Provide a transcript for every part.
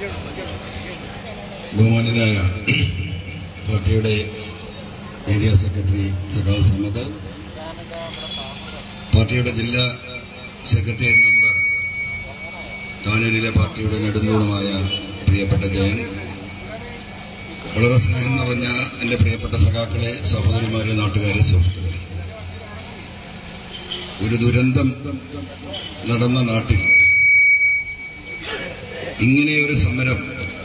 ബഹുമാനായ പാർട്ടിയുടെ area secretary സഖാവ് സമദ് പാർട്ടിയുടെ ജില്ലാ സെക്രട്ടേറിയറ്റ് മെമ്പർ താനൂരിലെ പാർട്ടിയുടെ നെടുന്തൂണുമായ പ്രിയപ്പെട്ട ജയൻ വളരെ സ്നേഹം നിറഞ്ഞ എൻ്റെ പ്രിയപ്പെട്ട സഖാക്കളെ സഹോദരിമാരെ നാട്ടുകാരെ സുഹൃത്തുക്കളെ ഒരു ദുരന്തം നടന്ന നാട്ടിൽ ഇങ്ങനെയൊരു സമരം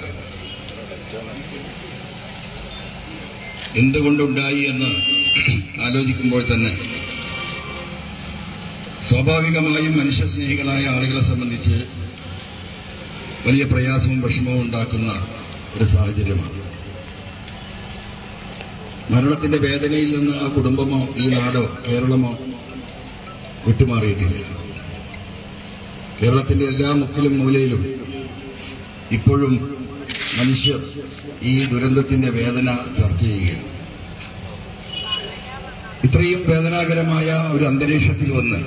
എന്തുകൊണ്ടുണ്ടായി എന്ന് ആലോചിക്കുമ്പോൾ തന്നെ സ്വാഭാവികമായും മനുഷ്യസ്നേഹികളായ ആളുകളെ സംബന്ധിച്ച് വലിയ പ്രയാസവും വിഷമവും ഉണ്ടാക്കുന്ന ഒരു സാഹചര്യമാണ് മരണത്തിന്റെ വേദനയിൽ നിന്ന് ആ കുടുംബമോ ഈ നാടോ കേരളമോ വിട്ടുമാറിയിട്ടില്ല കേരളത്തിന്റെ എല്ലാ മുക്കിലും മൂലയിലും ഇപ്പോഴും മനുഷ്യർ ഈ ദുരന്തത്തിന്റെ വേദന ചർച്ച ചെയ്യുകയാണ് ഇത്രയും വേദനാകരമായ ഒരു അന്തരീക്ഷത്തിൽ വന്ന്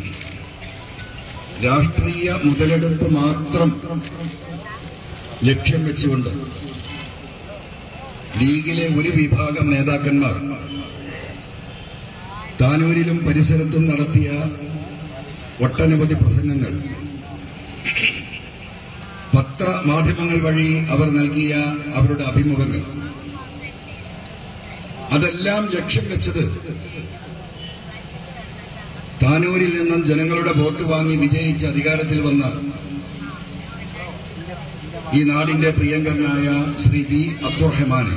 രാഷ്ട്രീയ മുതലെടുപ്പ് മാത്രം ലക്ഷ്യം വെച്ചുകൊണ്ട് ലീഗിലെ ഒരു വിഭാഗം നേതാക്കന്മാർ താനൂരിലും പരിസരത്തും നടത്തിയ ഒട്ടനവധി പ്രസംഗങ്ങൾ പത്രമാധ്യമങ്ങൾ വഴി അവർ നൽകിയ അവരുടെ അഭിമുഖങ്ങൾ അതെല്ലാം ലക്ഷ്യം വെച്ചത് താനൂരിൽ നിന്നും ജനങ്ങളുടെ വോട്ട് വാങ്ങി വിജയിച്ച് അധികാരത്തിൽ വന്ന ഈ നാടിന്റെ പ്രിയങ്കരനായ ശ്രീ ബി അബ്ദുറഹ്മാനെ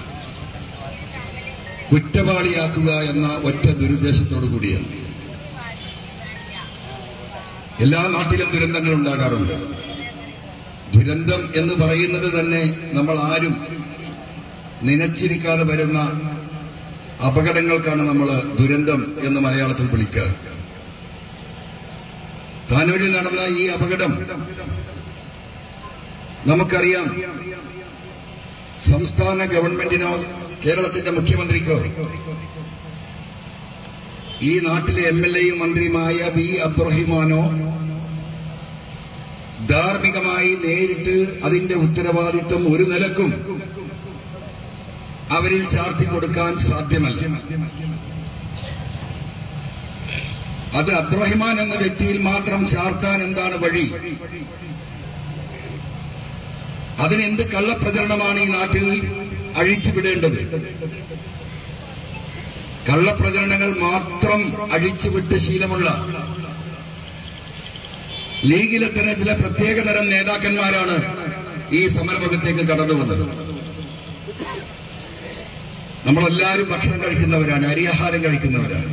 കുറ്റവാളിയാക്കുക എന്ന ഒറ്റ ദുരുദ്ദേശത്തോടു കൂടിയാണ് എല്ലാ നാട്ടിലും ദുരന്തങ്ങൾ ഉണ്ടാകാറുണ്ട് ദുരന്തം എന്ന് പറയുന്നത് തന്നെ നമ്മൾ ആരും നനച്ചിരിക്കാതെ വരുന്ന അപകടങ്ങൾക്കാണ് നമ്മൾ ദുരന്തം എന്ന് മലയാളത്തിൽ വിളിക്കാറ് താനൂരിൽ നടന്ന ഈ അപകടം നമുക്കറിയാം സംസ്ഥാന ഗവൺമെന്റിനോ കേരളത്തിന്റെ മുഖ്യമന്ത്രിക്കോ ഈ നാട്ടിലെ എം എൽ എയും മന്ത്രിയുമായ ബി അബ്ദുറഹിമാനോ ധാർമ്മികമായി നേരിട്ട് അതിന്റെ ഉത്തരവാദിത്വം ഒരു നിലക്കും അവരിൽ ചാർത്തി കൊടുക്കാൻ സാധ്യമല്ല അത് അബ്ദുറഹിമാൻ എന്ന വ്യക്തിയിൽ മാത്രം ചാർത്താൻ എന്താണ് വഴി അതിനെന്ത് കള്ളപ്രചരണമാണ് ഈ നാട്ടിൽ അഴിച്ചുവിടേണ്ടത് കള്ളപ്രചരണങ്ങൾ മാത്രം അഴിച്ചുവിട്ട് ശീലമുള്ള ലീഗിലെ തന്നെ ചില പ്രത്യേകതരം നേതാക്കന്മാരാണ് ഈ സമരമുഖത്തേക്ക് കടന്നു വന്നത് നമ്മളെല്ലാവരും ഭക്ഷണം കഴിക്കുന്നവരാണ് അരിയാഹാരം കഴിക്കുന്നവരാണ്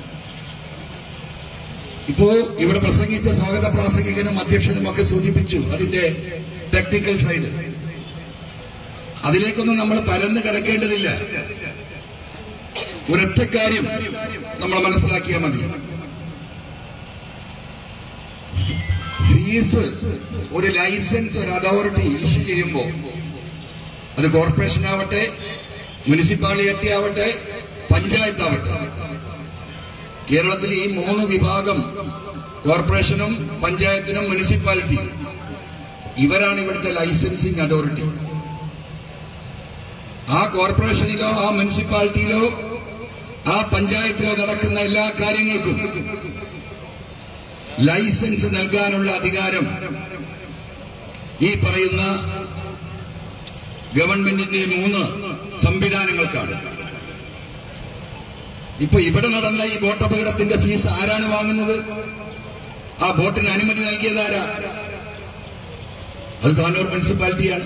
ഇപ്പോ ഇവിടെ പ്രസംഗിച്ച സ്വാഗത പ്രാസംഗികനും അധ്യക്ഷനും ഒക്കെ സൂചിപ്പിച്ചു അതിന്റെ ടെക്നിക്കൽ സൈഡ് അതിലേക്കൊന്നും നമ്മൾ പരന്ന് കിടക്കേണ്ടതില്ല ഒരൊറ്റ കാര്യം നമ്മൾ മനസ്സിലാക്കിയാൽ മതി ഫീസ് ഒരു ലൈസൻസ് ഒരു അതോറിറ്റി ഇഷ്യൂ ചെയ്യുമ്പോൾ അത് കോർപ്പറേഷൻ ആവട്ടെ മുനിസിപ്പാലിറ്റി ആവട്ടെ പഞ്ചായത്ത് ആവട്ടെ കേരളത്തിൽ ഈ മൂന്ന് വിഭാഗം കോർപ്പറേഷനും പഞ്ചായത്തിനും മുനിസിപ്പാലിറ്റി ഇവരാണ് ഇവിടുത്തെ ലൈസൻസിങ് അതോറിറ്റി ആ കോർപ്പറേഷനിലോ ആ മുനിസിപ്പാലിറ്റിയിലോ ആ പഞ്ചായത്തിലോ നടക്കുന്ന എല്ലാ കാര്യങ്ങൾക്കും ലൈസൻസ് നൽകാനുള്ള അധികാരം ഈ പറയുന്ന ഗവൺമെന്റിന്റെ മൂന്ന് സംവിധാനങ്ങൾക്കാണ് ഇപ്പൊ ഇവിടെ നടന്ന ഈ ബോട്ട് അപകടത്തിന്റെ ഫീസ് ആരാണ് വാങ്ങുന്നത് ആ ബോട്ടിന് അനുമതി നൽകിയത് ആരാ അത് താനൂർ മുനിസിപ്പാലിറ്റിയാണ്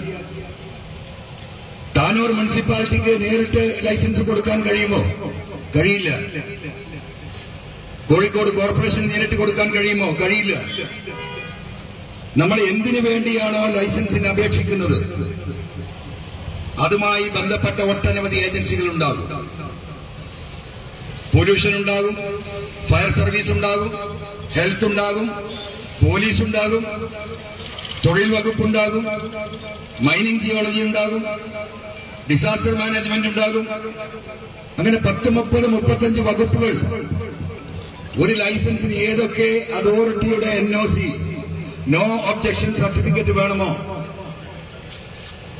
താനൂർ മുനിസിപ്പാലിറ്റിക്ക് നേരിട്ട് ലൈസൻസ് കൊടുക്കാൻ കഴിയുമോ കഴിയില്ല കോഴിക്കോട് കോർപ്പറേഷൻ നേരിട്ട് കൊടുക്കാൻ കഴിയുമോ കഴിയില്ല നമ്മൾ എന്തിനു വേണ്ടിയാണോ ലൈസൻസിന് അപേക്ഷിക്കുന്നത് അതുമായി ബന്ധപ്പെട്ട ഒട്ടനവധി ഏജൻസികൾ ഉണ്ടാകും പൊല്യൂഷൻ ഉണ്ടാകും ഫയർ സർവീസ് ഉണ്ടാകും ഹെൽത്ത് ഉണ്ടാകും പോലീസ് ഉണ്ടാകും തൊഴിൽ വകുപ്പ് ഉണ്ടാകും മൈനിങ് ജിയോളജി ഉണ്ടാകും ഡിസാസ്റ്റർ മാനേജ്മെന്റ് ഉണ്ടാകും അങ്ങനെ പത്ത് മുപ്പത് മുപ്പത്തഞ്ച് വകുപ്പുകൾ ഒരു ലൈസൻസിന് ഏതൊക്കെ അതോറിറ്റിയുടെ N O C no objection certificate വേണമോ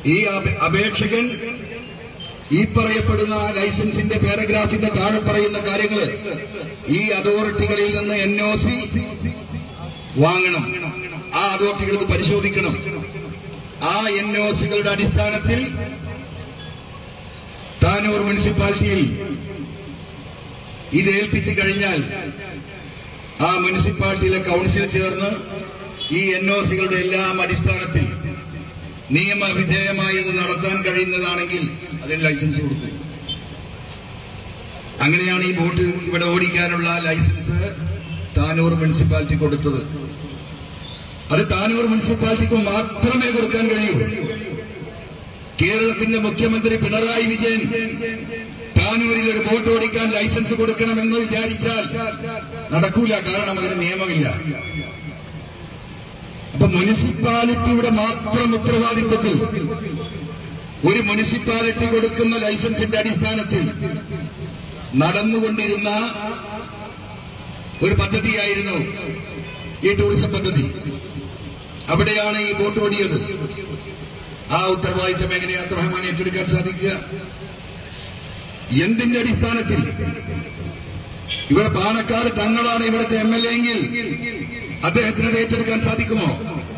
ഈ അപ- അപേക്ഷകൻ ഈ പറയപ്പെടുന്ന ലൈസൻസിന്റെ പാരഗ്രാഫിന്റെ താഴെ പറയുന്ന കാര്യങ്ങൾ ഈ അതോറിറ്റികളിൽ നിന്ന് എൻ ഒ സി വാങ്ങണം ആ അതോറിറ്റികൾ ഇത് പരിശോധിക്കണം ആ എൻ ഒ സികളുടെ അടിസ്ഥാനത്തിൽ താനൂർ മുനിസിപ്പാലിറ്റിയിൽ ഇത് ഏൽപ്പിച്ചു കഴിഞ്ഞാൽ ആ മുനിസിപ്പാലിറ്റിയിലെ കൗൺസിൽ ചേർന്ന് ഈ എൻ ഒ സികളുടെ എല്ലാം അടിസ്ഥാനത്തിൽ നിയമവിധേയമായി ഇത് നടത്താൻ കഴിയുന്നതാണെങ്കിൽ അതിന് ലൈസൻസ് കൊടുക്കും അങ്ങനെയാണ് ഈ ബോട്ട് ഇവിടെ ഓടിക്കാനുള്ള ലൈസൻസ് താനൂർ മുനിസിപ്പാലിറ്റി കൊടുത്തത് അത് താനൂർ മുനിസിപ്പാലിറ്റിക്ക് മാത്രമേ കൊടുക്കാൻ കഴിയൂ കേരളത്തിന്റെ മുഖ്യമന്ത്രി പിണറായി വിജയൻ താനൂരിൽ ഒരു ബോട്ട് ഓടിക്കാൻ ലൈസൻസ് കൊടുക്കണമെന്ന് വിചാരിച്ചാൽ നടക്കൂല കാരണം അതിന് നിയമമില്ല അപ്പൊ മുനിസിപ്പാലിറ്റിയുടെ മാത്രം ഉത്തരവാദിത്വത്തിൽ ഒരു മുനിസിപ്പാലിറ്റി കൊടുക്കുന്ന ലൈസൻസിന്റെ അടിസ്ഥാനത്തിൽ നടന്നുകൊണ്ടിരുന്ന ഒരു പദ്ധതിയായിരുന്നു ഈ ടൂറിസം പദ്ധതി അവിടെയാണ് ഈ ബോട്ട് ഓടിയത് ആ ഉത്തരവാദിത്തം എങ്ങനെ അബ്ദുറഹ്മാൻ ഏറ്റെടുക്കാൻ സാധിക്കുക എന്തിന്റെ അടിസ്ഥാനത്തിൽ ഇവിടെ പാണക്കാട് തങ്ങളാണ് ഇവിടുത്തെ എം എൽ എ എങ്കിൽ അദ്ദേഹത്തിന് അത് ഏറ്റെടുക്കാൻ സാധിക്കുമോ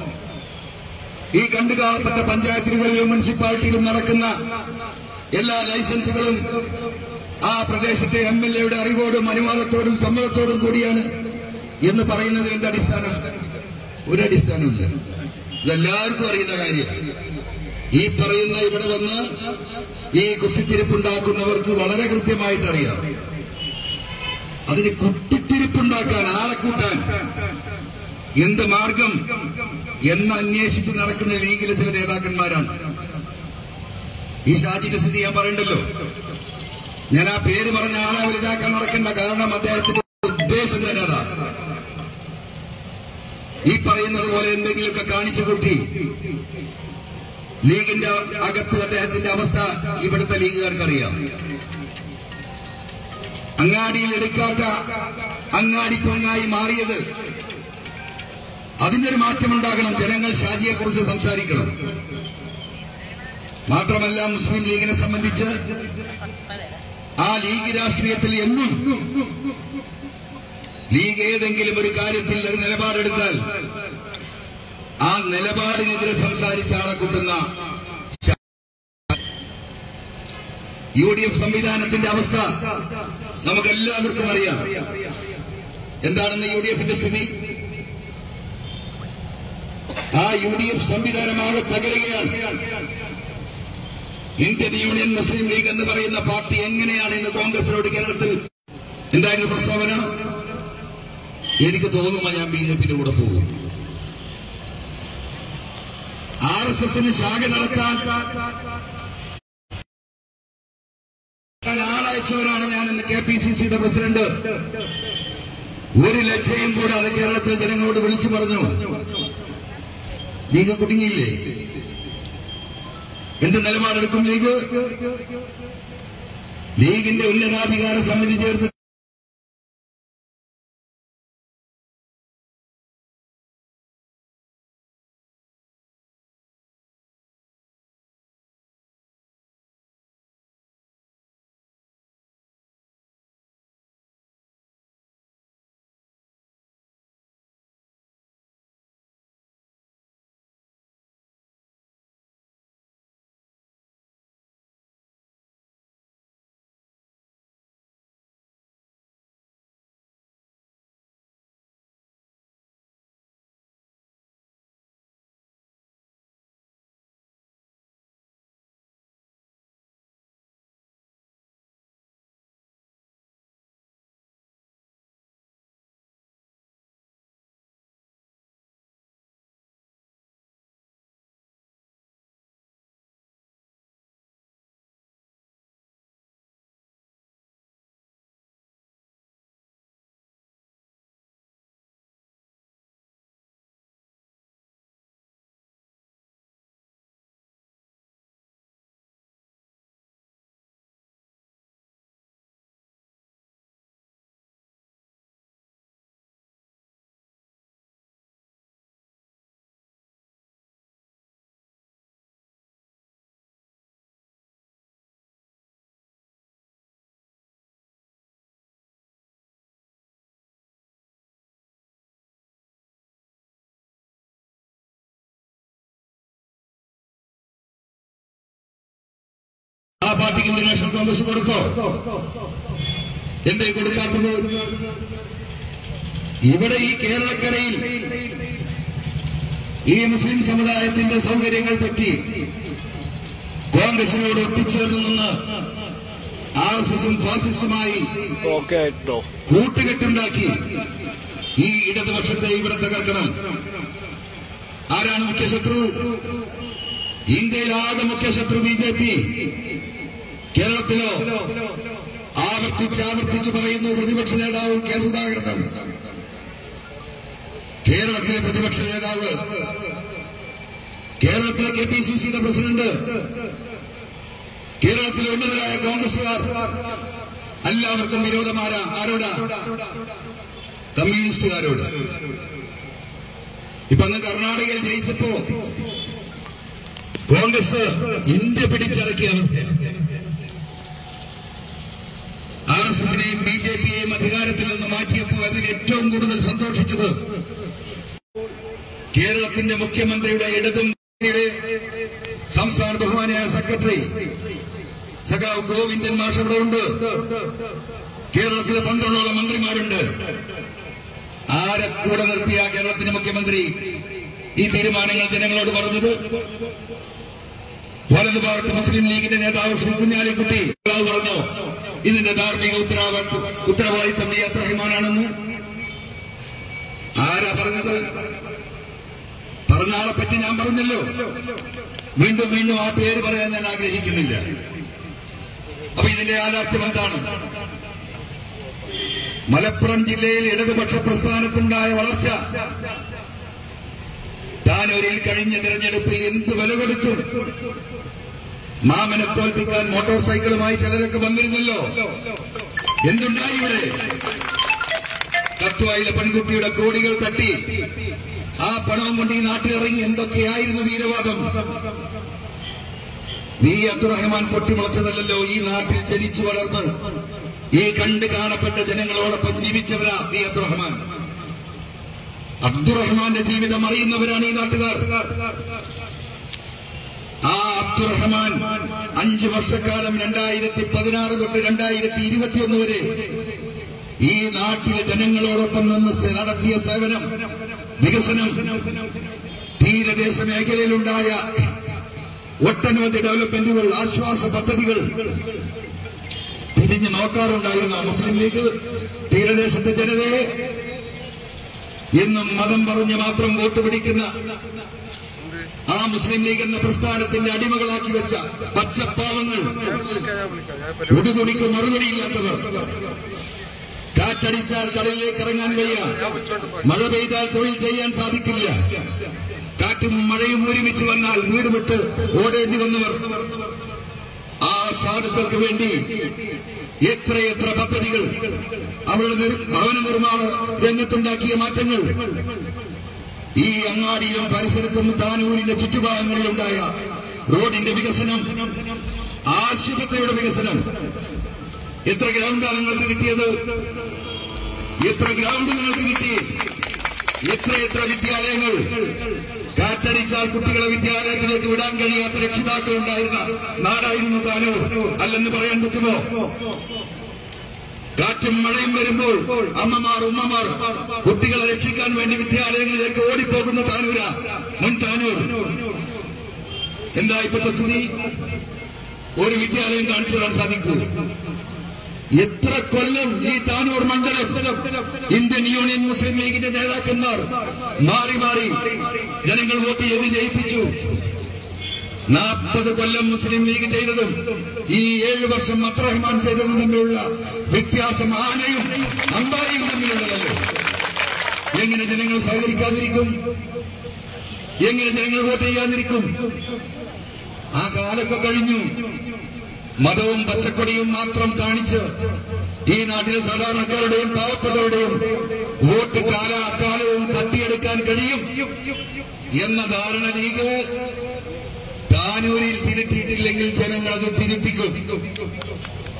ഈ കണ്ടു കാണപ്പെട്ട പഞ്ചായത്തുകളിലും മുനിസിപ്പാലിറ്റിയിലും നടക്കുന്ന എല്ലാ ലൈസൻസുകളും ആ പ്രദേശത്തെ എം എൽ എയുടെ അറിവോടും അനുവാദത്തോടും സമ്മതത്തോടും കൂടിയാണ് എന്ന് പറയുന്നതിൽ എന്ത് അടിസ്ഥാനം ഒരു അടിസ്ഥാനമില്ല ഇതെല്ലാവർക്കും അറിയുന്ന കാര്യം ഈ പറയുന്ന ഇവിടെ വന്ന് ഈ കുത്തിത്തിരിപ്പുണ്ടാക്കുന്നവർക്ക് വളരെ കൃത്യമായിട്ട് അറിയാം അതിന് കുത്തിത്തിരിപ്പുണ്ടാക്കാൻ ആളെ കൂട്ടാൻ എന്ത് മാർഗം എന്ന് അന്വേഷിച്ച് നടക്കുന്ന ലീഗിലെ ചില നേതാക്കന്മാരാണ് ഈ ഷാജിന്റെ സ്ഥിതി ഞാൻ പറയണ്ടല്ലോ ഞാൻ ആ പേര് പറഞ്ഞ ആളെ വലുതാക്കാൻ നടക്കേണ്ട കാരണം അദ്ദേഹത്തിന്റെ ഉദ്ദേശം തന്നെ അതാ ഈ പറയുന്നത് പോലെ എന്തെങ്കിലുമൊക്കെ കാണിച്ചു കൂട്ടി ലീഗിന്റെ അകത്ത് അദ്ദേഹത്തിന്റെ അവസ്ഥ ഇവിടുത്തെ ലീഗുകാർക്ക് അറിയാം അങ്ങാടിയിൽ എടുക്കാത്ത അങ്ങാടി പൊങ്ങായി മാറിയത് അതിന്റെ ഒരു മാറ്റമുണ്ടാകണം ജനങ്ങൾ ഷാജിയെ കുറിച്ച് സംസാരിക്കണം മാത്രമല്ല മുസ്ലിം ലീഗിനെ സംബന്ധിച്ച് ആ ലീഗ് രാഷ്ട്രീയത്തിൽ എന്നും ലീഗ് ഏതെങ്കിലും ഒരു കാര്യത്തിൽ ഒരു നിലപാടെടുത്താൽ ആ നിലപാടിനെതിരെ സംസാരിച്ച ആളെ കൂട്ടുന്ന യു ഡി എഫ് സംവിധാനത്തിന്റെ അവസ്ഥ നമുക്കെല്ലാവർക്കും അറിയാം എന്താണെന്ന് യു ഡി എഫിന്റെ സ്ഥിതി ആ യു ഡി എഫ് സംവിധാനമാകെ തകരുകയാണ് ഇന്ത്യൻ യൂണിയൻ മുസ്ലിം ലീഗ് എന്ന് പറയുന്ന പാർട്ടി എങ്ങനെയാണ് ഇന്ന് കോൺഗ്രസിനോട് കേരളത്തിൽ എന്തായിരുന്നു പ്രസ്താവന എനിക്ക് തോന്നുമ്പോൾ ഞാൻ ബി ജെ പിയുടെ കൂടെ പോകും ആർ എസ് എസിന് ശാഖ നടത്താൻ ആളയച്ചവരാണ് ഞാൻ ഇന്ന് കെ പി സി സിയുടെ പ്രസിഡന്റ് ഒരു ലക്ഷ്യം കൂടാതെ കേരളത്തിലെ ജനങ്ങളോട് വിളിച്ചു പറഞ്ഞു ലീഗ് കുടുങ്ങിയില്ലേ എന്ത് നിലപാടെടുക്കും ലീഗ് ലീഗിന്റെ ഉന്നതാധികാര സമിതി ചേർത്ത് പാർട്ടിക്ക് ഇന്ത്യൻ നാഷണൽ കോൺഗ്രസ് കൊടുത്തോ എന്തേ കൊടുക്കാത്തത് ഇവിടെ ഈ കേരളക്കരയിൽ ഈ മുസ്ലിം സമുദായത്തിന്റെ സൗകര്യങ്ങൾ പറ്റി കോൺഗ്രസിനോട് ഒട്ടിച്ചേർന്ന് നിന്ന് ആർ എസ് എസും ഫാസിസ്റ്റുമായി ഓക്കെ കേട്ടോ കൂട്ടുകെട്ടുണ്ടാക്കി ഈ ഇടതുപക്ഷത്തെ ഇവിടെ തകർക്കണം ആരാണ് മുഖ്യശത്രു ഇന്ത്യയിലാകെ മുഖ്യശത്രു ബി ജെ പി കേരളത്തിലോ ആവർത്തിച്ച് ആവർത്തിച്ച് പറയുന്നു പ്രതിപക്ഷ നേതാവ് കെ സുധാകരൻ കേരളത്തിലെ പ്രതിപക്ഷ നേതാവ് കേരളത്തിലെ കെ പി സി സിയുടെ പ്രസിഡന്റ് കേരളത്തിലെ ഉന്നതരായ കോൺഗ്രസുകാർ എല്ലാവർക്കും വിരോധമാരാ ആരോടാ കമ്മ്യൂണിസ്റ്റുകാരോട് ഇപ്പൊ അങ്ങ് കർണാടകയിൽ ജയിച്ചപ്പോ കോൺഗ്രസ് ഇന്ത്യ പിടിച്ചടക്കിയ അവസ്ഥ ആർ എസ് എസിനെയും ബി ജെ പിയെയും അധികാരത്തിൽ നിന്ന് മാറ്റിയപ്പോൾ അതിൽ ഏറ്റവും കൂടുതൽ സന്തോഷിച്ചത് കേരളത്തിന്റെ മുഖ്യമന്ത്രിയുടെ ഇടതും മുന്നണിയുടെ സംസ്ഥാന ബഹുമാനിയായ സെക്രട്ടറി സഖാവ് ഗോവിന്ദൻ മാഷ് അവിടെ ഉണ്ട് കേരളത്തിലെ പന്ത്രണ്ടോളം മന്ത്രിമാരുണ്ട് ആരെ കൂടെ നിർത്തിയ കേരളത്തിന്റെ മുഖ്യമന്ത്രി ഈ തീരുമാനങ്ങൾ ജനങ്ങളോട് പറഞ്ഞത് വലതു ഭാഗത്ത് മുസ്ലിം ലീഗിന്റെ നേതാവ് ശ്രീ കുഞ്ഞാലിക്കുട്ടി നേതാവ് പറഞ്ഞു ഇതിന്റെ ധാർമ്മിക ഉത്തരവാദിത്വം ഉത്തരവാദിത്വം ഈ അബ്രഹിമാനാണെന്ന് ആരാ പറഞ്ഞത് പറഞ്ഞ ആളെ പറ്റി ഞാൻ പറഞ്ഞല്ലോ വീണ്ടും വീണ്ടും ആ പേര് പറയാൻ ഞാൻ ആഗ്രഹിക്കുന്നില്ല അപ്പൊ ഇതിന്റെ യാഥാർത്ഥ്യം എന്താണ് മലപ്പുറം ജില്ലയിൽ ഇടതുപക്ഷ പ്രസ്ഥാനത്തുണ്ടായ വളർച്ച താനൂരിൽ കഴിഞ്ഞ തിരഞ്ഞെടുപ്പിൽ എന്ത് വില കൊടുത്തു മാമനെ തോൽപ്പിക്കാൻ മോട്ടോർ സൈക്കിളുമായി ചിലരൊക്കെ വന്നിരുന്നല്ലോ എന്തുണ്ടായി ഇവിടെ കത്തുവായിലെ പെൺകുട്ടിയുടെ കോടികൾ തട്ടി ആ പണവും കൊണ്ട് ഈ നാട്ടിലിറങ്ങി എന്തൊക്കെയായിരുന്നു വീരവാദം വി അബ്ദുറഹ്മാൻ പൊട്ടിമുളച്ചതല്ലോ ഈ നാട്ടിൽ ജനിച്ചു വളർന്ന് ഈ കണ്ട് കാണപ്പെട്ട ജനങ്ങളോടൊപ്പം ജീവിച്ചവരാ വി അബ്ദുറഹ്മാൻ അബ്ദുറഹ്മാന്റെ ജീവിതം അറിയുന്നവരാണ് ഈ നാട്ടുകാർ ആ അബ്ദുറഹ്മാൻ അഞ്ചു വർഷക്കാലം രണ്ടായിരത്തി പതിനാറ് തൊട്ട് രണ്ടായിരത്തി ഇരുപത്തിയൊന്ന് വരെ ഈ നാട്ടിലെ ജനങ്ങളോടൊപ്പം നിന്ന് സെ- നടത്തിയ സേവനം വികസനം തീരദേശ മേഖലയിലുണ്ടായ ഒട്ടനവധി ഡെവലപ്മെന്റുകൾ ആശ്വാസ പദ്ധതികൾ തിരിഞ്ഞു നോക്കാറുണ്ടായിരുന്ന മുസ്ലിം ലീഗ് തീരദേശത്തെ ജനതയെ എന്നും മതം പറഞ്ഞ് മാത്രം വോട്ട് പിടിക്കുന്ന ആ മുസ്ലിം ലീഗ് എന്ന പ്രസ്ഥാനത്തിന്റെ അടിമകളാക്കി വെച്ച പച്ചപ്പാവങ്ങൾ ഉടുതുടിക്ക് മറുപടിയില്ലാത്തവർ കാറ്റടിച്ചാൽ കടലിലേക്ക് ഇറങ്ങാൻ വയ്യ മഴ പെയ്താൽ തൊഴിൽ ചെയ്യാൻ സാധിക്കില്ല കാറ്റും മഴയും ഒരുമിച്ച് വന്നാൽ വീട് വിട്ട് ഓടേണ്ടി വന്നവർ ആ സാധുക്കൾക്ക് വേണ്ടി എത്രയെത്ര പദ്ധതികൾ അവരുടെ നിർ- ഭവന നിർമ്മാണ രംഗത്തുണ്ടാക്കിയ മാറ്റങ്ങൾ ഈ അങ്ങാടിയിലും പരിസരത്തും താനൂരിലെ ചുറ്റുഭാഗങ്ങളിലുണ്ടായ റോഡിന്റെ വികസനം ആശുപത്രിയുടെ വികസനം എത്ര ഗ്രൗണ്ടാണ് നിങ്ങൾക്ക് കിട്ടിയത് എത്ര ഗ്രൗണ്ട് നിങ്ങൾക്ക് കിട്ടി എത്ര എത്ര വിദ്യാലയങ്ങൾ കാറ്റടിച്ചാൽ കുട്ടികളെ വിദ്യാലയത്തിലേക്ക് വിടാൻ കഴിയാത്ത രക്ഷിതാക്കൾ ഉണ്ടായിരുന്ന നാടായിരുന്നു താനൂർ അല്ലെന്ന് പറയാൻ പറ്റുമോ കാറ്റും മഴയും വരുമ്പോൾ അമ്മമാർ ഉമ്മമാർ കുട്ടികളെ രക്ഷിക്കാൻ വേണ്ടി വിദ്യാലയങ്ങളിലേക്ക് ഓടിപ്പോകുന്ന താനൂര മുൻ താനൂർ എന്താ ഇപ്പോഴത്തെ സ്ഥിതി ഒരു വിദ്യാലയം കാണിച്ചു തരാൻ സാധിക്കൂ എത്ര കൊല്ലം ഈ താനൂർ മണ്ഡലം ഇന്ത്യൻ യൂണിയൻ മുസ്ലിം ലീഗിന്റെ നേതാക്കന്മാർ മാറി മാറി ജനങ്ങൾ വോട്ട് ചെയ്ത് ജയിപ്പിച്ചു നാൽപ്പത് കൊല്ലം മുസ്ലിം ലീഗ് ചെയ്തതും ഈ ഏഴു വർഷം അബ്രഹ്മാൻ ചെയ്തതും തമ്മിലുള്ള വ്യത്യാസം ആനയും അമ്പാരിയും തമ്മിലുള്ളതല്ലോ എങ്ങനെ ജനങ്ങൾ സഹകരിക്കാതിരിക്കും എങ്ങനെ ജനങ്ങൾ വോട്ട് ചെയ്യാതിരിക്കും ആ കാലൊക്കെ കഴിഞ്ഞു മതവും പച്ചക്കൊടിയും മാത്രം കാണിച്ച് ഈ നാട്ടിലെ സാധാരണക്കാരുടെയും പാവപ്പെട്ടവരുടെയും വോട്ട് കാലാകാലവും തട്ടിയെടുക്കാൻ കഴിയും എന്ന ധാരണ ലീഗ് താനൂരിൽ തിരുത്തിയിട്ടില്ലെങ്കിൽ ജനങ്ങൾ അത് തിരുത്തിക്കും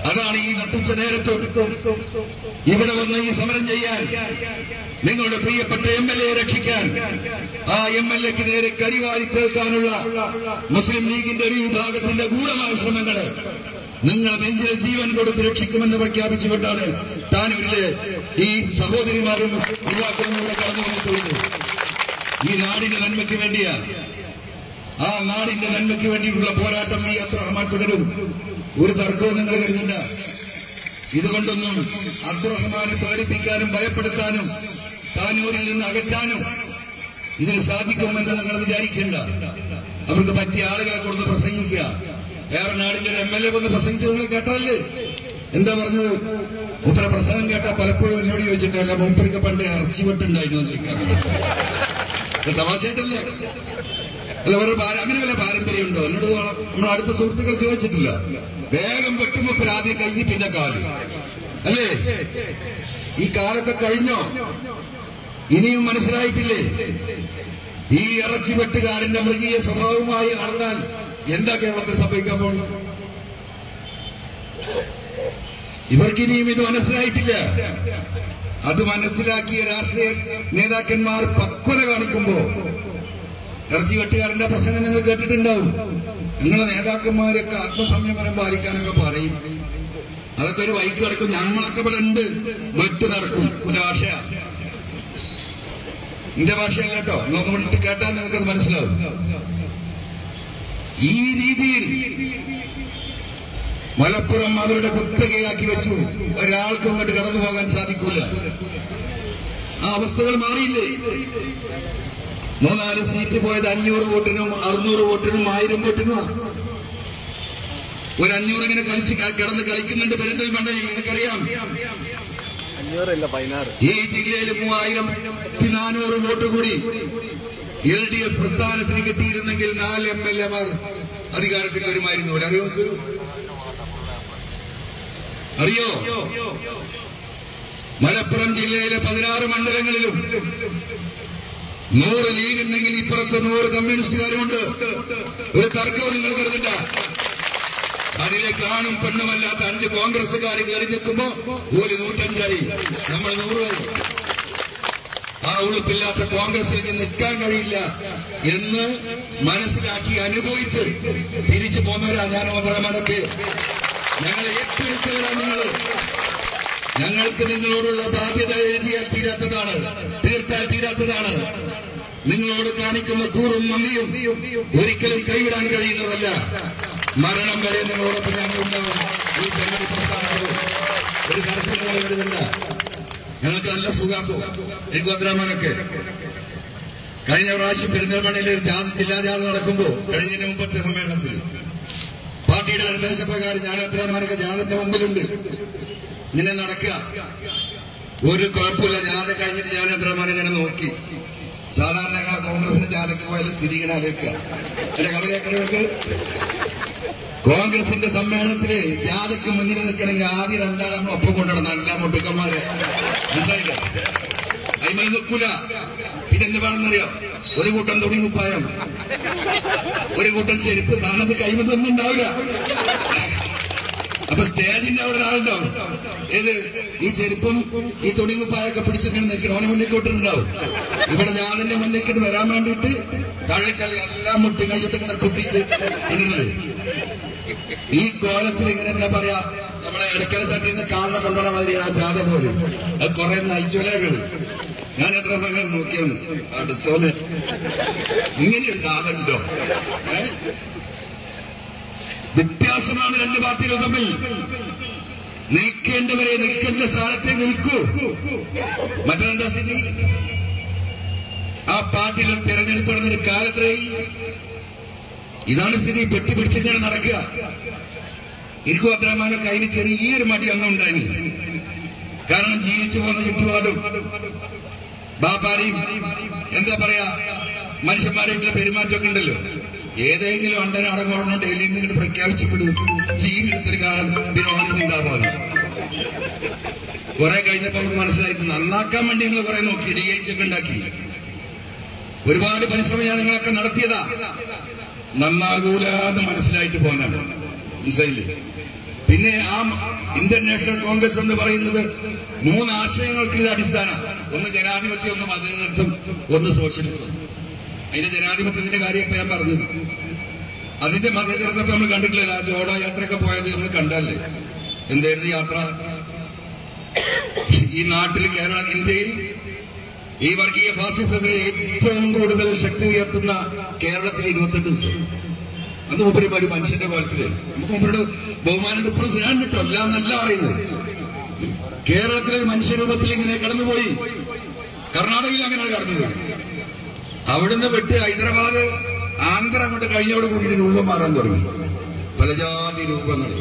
അതാണ് ഈ നട്ടുച്ച നേരത്ത് ഇവിടെ വന്ന് ഈ സമരം ചെയ്യാൻ നിങ്ങളുടെ പ്രിയപ്പെട്ട എം എൽ എ രക്ഷിക്കാൻ ആ എം എൽ എക്ക് നേരെ കരിവാരി തീർക്കാനുള്ള മുസ്ലിം ലീഗിന്റെ ഒരു വിഭാഗത്തിന്റെ ഗൂഢമായ ശ്രമങ്ങള് നിങ്ങൾ നെഞ്ചിലെ ജീവൻ കൊടുത്ത് രക്ഷിക്കുമെന്ന് പ്രഖ്യാപിച്ചുകൊണ്ടാണ് താനൂരിലെ ഈ സഹോദരിമാരും യുവാക്കളും ഇവിടെ കടന്നു വന്നിട്ടുള്ളത് ഈ നാടിന്റെ നന്മയ്ക്ക് വേണ്ടിയാ ആ നാടിന്റെ നന്മയ്ക്ക് വേണ്ടിയിട്ടുള്ള പോരാട്ടം ഈ അബ്രഹ്മാൻ തുടരും ഒരു തർക്കവും നിങ്ങൾ കരുതണ്ട ഇതുകൊണ്ടൊന്നും അബ്ദുറഹ്മാനെ പേടിപ്പിക്കാനും ഭയപ്പെടുത്താനും താനൂരിൽ നിന്ന് അകറ്റാനും ഇതിന് സാധിക്കുമെന്ന് നിങ്ങൾ വിചാരിക്കേണ്ട അവർക്ക് പറ്റിയ ആളുകളെ കൊടുത്ത് പ്രസംഗിക്കുക വേറെ നാടിന്റെ എം എൽ എ കൊണ്ട് പ്രസംഗിച്ചത് നിങ്ങൾ കേട്ടല്ലേ എന്താ പറഞ്ഞത് ഉത്തര പ്രസംഗം കേട്ടാ പലപ്പോഴും എന്നോട് ചോദിച്ചിട്ടല്ല മൂപ്പർക്ക് പണ്ട് ഇറച്ചി വെട്ടുണ്ടായിരുന്നു എന്ന് ചോദിക്കാറുണ്ട് തമാശയായിട്ടല്ലേ അല്ല വേറെ പാര- അങ്ങനെ വല്ല പാരമ്പര്യം ഉണ്ടോ എന്നോട് നമ്മുടെ അടുത്ത സുഹൃത്തുക്കൾ ചോദിച്ചിട്ടില്ല വേഗം വെട്ടുമ്പോ ഇപ്പൊ ആദ്യം കൈ പിന്നെ കാല് അല്ലേ ഈ കാലൊക്കെ കഴിഞ്ഞോ ഇനിയും മനസ്സിലായിട്ടില്ലേ ഈ ഇറച്ചി വെട്ടുകാരന്റെ മൃഗീയ സ്വഭാവവുമായി നടന്നാൽ എന്താ കേരളത്തിൽ സംഭവിക്കാൻ പോകുന്നത് ഇവർക്കിനിയും ഇത് മനസ്സിലായിട്ടില്ല അത് മനസ്സിലാക്കിയ രാഷ്ട്രീയ നേതാക്കന്മാർ പക്വത കാണിക്കുമ്പോ ഇറച്ചി വെട്ടുകാരന്റെ പ്രസംഗം നിങ്ങൾ കേട്ടിട്ടുണ്ടാവും നിങ്ങളെ നേതാക്കന്മാരൊക്കെ ആത്മസംയമനം പാലിക്കാനൊക്കെ പറയും അതൊക്കെ ഒരു വൈക്ക് നടക്കും ഞങ്ങളൊക്കെ ഇവിടെ ഉണ്ട് വെട്ട് നടക്കും ഒരു ഭാഷയാ എന്റെ ഭാഷയല്ല കേട്ടോ നിങ്ങൾക്ക് വേണ്ടിട്ട് കേട്ടാൽ നിങ്ങൾക്കത് മനസ്സിലാവും ഈ രീതിയിൽ മലപ്പുറം അവരുടെ കുത്തകയാക്കി വെച്ചു ഒരാൾക്കും അങ്ങോട്ട് കടന്നു പോകാൻ സാധിക്കൂല ആ അവസ്ഥകൾ മാറിയില്ലേ മൂന്നാല് സീറ്റ് പോയത് അഞ്ഞൂറ് വോട്ടിനും അറുന്നൂറ് വോട്ടിനും ആയിരം വോട്ടിനും ഒരു അഞ്ഞൂറ് ഇങ്ങനെ കളിച്ച് ക- കിടന്ന് കളിക്കുന്നുണ്ട് പെരിന്തൽമണ്ണയിൽ നിങ്ങൾക്കറിയാം അഞ്ഞൂറല്ല പതിനാറ് ഈ ജില്ലയിൽ മൂവായിരം നാനൂറ് വോട്ട് കൂടി എൽ ഡി എഫ് പ്രസ്ഥാനത്തിന് കിട്ടിയിരുന്നെങ്കിൽ നാല് എം എൽ എമാർ അധികാരത്തിൽ വരുമായിരുന്നു ഇവിടെ അറിയോ നിങ്ങൾക്ക്? അറിയോ മലപ്പുറം ജില്ലയിലെ പതിനാറ് മണ്ഡലങ്ങളിലും നൂറ് ലീഗ് ഉണ്ടെങ്കിൽ ഇപ്പുറത്ത് നൂറ് കമ്മ്യൂണിസ്റ്റുകാരുമുണ്ട് ഒരു തർക്കവും നിങ്ങൾ കരുതണ്ട അതിലെ കാണും പെണ്ണുമല്ലാത്ത അഞ്ച് കോൺഗ്രസ്സുകാർ കയറി നിൽക്കുമ്പോ ഒരു നൂറ്റഞ്ചായി നമ്മൾ നൂറായി ആ ഉളുപ്പില്ലാത്ത കോൺഗ്രസിൽ ഇനി നിൽക്കാൻ കഴിയില്ല എന്ന് മനസ്സിലാക്കി അനുഭവിച്ച് തിരിച്ചു പോന്നവരാ ഞാൻ മന്ത്രമാനൊക്കെ ഞങ്ങളെ ഏറ്റെടുത്തവരാ നിങ്ങൾ ഞങ്ങൾക്ക് നിങ്ങളോടുള്ള ബാധ്യത എഴുതിയാൽ തീരാത്തതാണ് തീർത്താൽ തീരാത്തതാണ് നിങ്ങളോട് കാണിക്കുന്ന കൂറും നന്ദിയും ഒരിക്കലും കൈവിടാൻ കഴിയുന്നതല്ല മരണം വരെ നിങ്ങളോടൊപ്പം ഞങ്ങൾ ഉണ്ടാവും ഈ തെരഞ്ഞെടുപ്പ് പ്രസ്ഥാനത്തിൽ ഒരു തരത്തിൽ നിങ്ങൾ കരുതണ്ട ഞങ്ങൾക്ക് നല്ല സുഖാക്കോ എനിക്ക് അബ്ദുറഹ്മാനൊക്കെ കഴിഞ്ഞ പ്രാവശ്യം പെരിന്തൽമണ്ണയിൽ ഒരു ജാഥ ജില്ലാ ജാഥ നടക്കുമ്പോ കഴിഞ്ഞതിന് മുമ്പത്തെ സമ്മേളനത്തിൽ പാർട്ടിയുടെ നിർദ്ദേശപ്രകാരം ഞാൻ അബ്ദുറഹ്മാനൊക്കെ ജാഥന്റെ മുമ്പിലുണ്ട് ഇങ്ങനെ നടക്കുക ഒരു കുഴപ്പമില്ല ജാഥ കഴിഞ്ഞിട്ട് ഞാൻ അബ്ദുറഹ്മാൻ ഇങ്ങനെ നോക്കി സാധാരണ ഞങ്ങളെ കോൺഗ്രസിന് ജാഥക്ക് പോയാലും സ്ഥിതി ഇങ്ങനെ ആലോചിക്കുക എന്റെ കഥ കേൾക്കണവർക്ക് കോൺഗ്രസിന്റെ സമ്മേളനത്തില് ജാഥയ്ക്ക് മുന്നിൽ നിൽക്കണമെങ്കിൽ ആദ്യം രണ്ടാൾ നമ്മൾ ഒപ്പം കൊണ്ടുവരണം എല്ലാ മുട്ടുക്കന്മാരെ മനസ്സിലായില്ല അതിമൽ നിൽക്കൂല പിന്നെ എന്ത് വേണമെന്നറിയോ ഒരു കൂട്ടം തുണി കുപ്പായം ഒരു കൂട്ടം ചെരുപ്പ് സ്ഥാനത്ത് കൈമതൊന്നും ഉണ്ടാവില്ല അപ്പൊ സ്റ്റേജിന്റെ അവിടെ ഒരാളുണ്ടാവും ഏത് ഈ ചെരുപ്പും ഈ തുണി കുപ്പായൊക്കെ പിടിച്ചിങ്ങനെ നിൽക്കണം ഓനെ മുന്നിൽ കൊണ്ടിട്ടുണ്ടാവും ഇവിടെ ഞാനിന്റെ മുന്നിലേക്ക് വരാൻ വേണ്ടിയിട്ട് തള്ളിത്തള്ളി എല്ലാം മുട്ടി കൈയിട്ട് ഇങ്ങനെ കുത്തിയിട്ട് ഇടുന്നത് ഈ കോലത്തിൽ ഇങ്ങനെ എന്താ പറയാ നമ്മളെ ഇടയ്ക്കൽ തട്ടിൽ നിന്ന് കാണുന്ന കൊണ്ടുപോണ മാതിരിയാണ് ആ ജാഥ പോലെ അത് കുറെ നയിച്ചോലകൾ ഞാൻ എത്ര മകൾ നോക്കിയാണ് അടുത്തോലെ ഇങ്ങനെ ഒരു ജാഥ ഉണ്ടോ ഏ? വ്യത്യാസമാണ് രണ്ട് പാർട്ടികൾ തമ്മിൽ നിൽക്കേണ്ടവരെ നിൽക്കേണ്ട സ്ഥാനത്തെ നിൽക്കൂ മറ്റെന്താ സ്ഥിതി ആ പാർട്ടിയിൽ തെരഞ്ഞെടുപ്പ് നടന്നൊരു കാലത്രയായി ഇതാണ് സ്ഥിതി പെട്ടി പിടിച്ചിട്ടാണ് നടക്കുക എനിക്കും അബ്രഹ്മാനൊക്കെ അതിന് ചെറിയൊരു മടി അന്നും ഉണ്ടായി കാരണം ജീവിച്ചു പോകുന്ന ചുറ്റുപാടും ബാപ്പാരെയും എന്താ പറയാ മനുഷ്യന്മാരായിട്ടുള്ള പെരുമാറ്റമൊക്കെ ഉണ്ടല്ലോ ഏതെങ്കിലും അണ്ടന അടങ്ങോടണം ഡൽഹിയിൽ നിന്ന് പ്രഖ്യാപിച്ചു വിടും ജീവിതത്തിൽ കാണാൻ പിന്നെ ഓണിണ്ടാവാണ് കുറെ കഴിഞ്ഞപ്പോ നമുക്ക് മനസ്സിലായി ഇത് നന്നാക്കാൻ വേണ്ടി നിങ്ങൾ കുറെ നോക്കി ഡി എച്ച് ഒക്കെ ഉണ്ടാക്കി ഒരുപാട് പരിശ്രമം ഞാൻ നിങ്ങളൊക്കെ നടത്തിയതാ നന്നാകൂല എന്ന് മനസ്സിലായിട്ട് പോന്നാണ് മനസ്സിലായില്ലേ പിന്നെ ആ ഇന്ത്യൻ നാഷണൽ കോൺഗ്രസ് എന്ന് പറയുന്നത് മൂന്ന് ആശയങ്ങൾക്ക് അടിസ്ഥാന ഒന്ന് ജനാധിപത്യം ഒന്ന് മതേതരത്വം ഒന്ന് സോഷ്യലിസം അതിന്റെ ജനാധിപത്യത്തിന്റെ കാര്യം ഇപ്പൊ ഞാൻ പറഞ്ഞത് അതിന്റെ മതേതരത്വം ഇപ്പൊ നമ്മൾ കണ്ടിട്ടില്ല ആ ജോഡോ യാത്രയൊക്കെ പോയത് നമ്മൾ കണ്ടല്ലേ എന്തായിരുന്നു യാത്ര ഈ നാട്ടിൽ കേരള ഇന്ത്യയിൽ ഈ വർഗീയ ഫാസിസത്തിന് ഏറ്റവും കൂടുതൽ ശക്തി ഉയർത്തുന്ന കേരളത്തിൽ ഇരുപത്തെട്ട് ദിവസം അന്ന് മുപ്പരി ഒരു മനുഷ്യന്റെ കോലത്തില് നമുക്ക് മുമ്പരുടെ ബഹുമാനം ഇപ്പോഴും സ്നേഹം കിട്ടും എല്ലാം നല്ല പറയുന്നത് കേരളത്തിലെ ഒരു മനുഷ്യരൂപത്തിൽ ഇങ്ങനെ കടന്നുപോയി കർണാടകയിൽ അങ്ങനെ കടന്നുപോയി അവിടുന്ന് വിട്ട് ഹൈദരാബാദ് ആന്ധ്ര അങ്ങോട്ട് കഴിഞ്ഞോട് കൂടി രൂപം മാറാൻ തുടങ്ങി പല ജാതി രൂപങ്ങൾ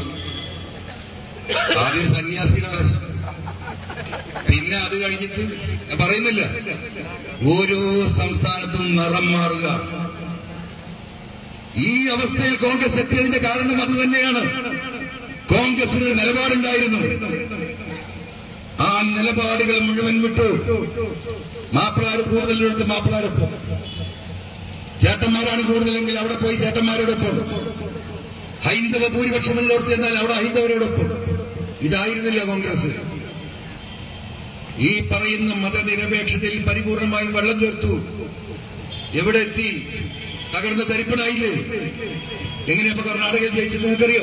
ആദ്യം സന്യാസിയുടെ വേഷം പിന്നെ അത് കഴിഞ്ഞിട്ട് ഞാൻ പറയുന്നില്ല ഓരോ സംസ്ഥാനത്തും നിറം മാറുക ഈ അവസ്ഥയിൽ കോൺഗ്രസ് എത്തിയതിന്റെ കാരണം അത് തന്നെയാണ് കോൺഗ്രസിന് ഒരു നിലപാടുണ്ടായിരുന്നു ആ നിലപാടുകൾ മുഴുവൻ വിട്ടു മാപ്പിളാർ കൂടുതലെടുത്ത് മാപ്പിളാരൊപ്പം ചേട്ടന്മാരാണ് കൂടുതലെങ്കിൽ അവിടെ പോയി ചേട്ടന്മാരോടൊപ്പം ഹൈന്ദവ ഭൂരിപക്ഷമുള്ളവർക്ക് എന്നാൽ അവിടെ ഹൈന്ദവരോടൊപ്പം ഇതായിരുന്നില്ല കോൺഗ്രസ് ഈ പറയുന്ന മതനിരപേക്ഷതയിൽ പരിപൂർണമായും വെള്ളം ചേർത്തു എവിടെ എത്തി തകർന്ന തരിപ്പണായില്ലേ എങ്ങനെയാ ഇപ്പൊ കർണാടകയിൽ ജയിച്ചത് നിങ്ങൾക്കറിയോ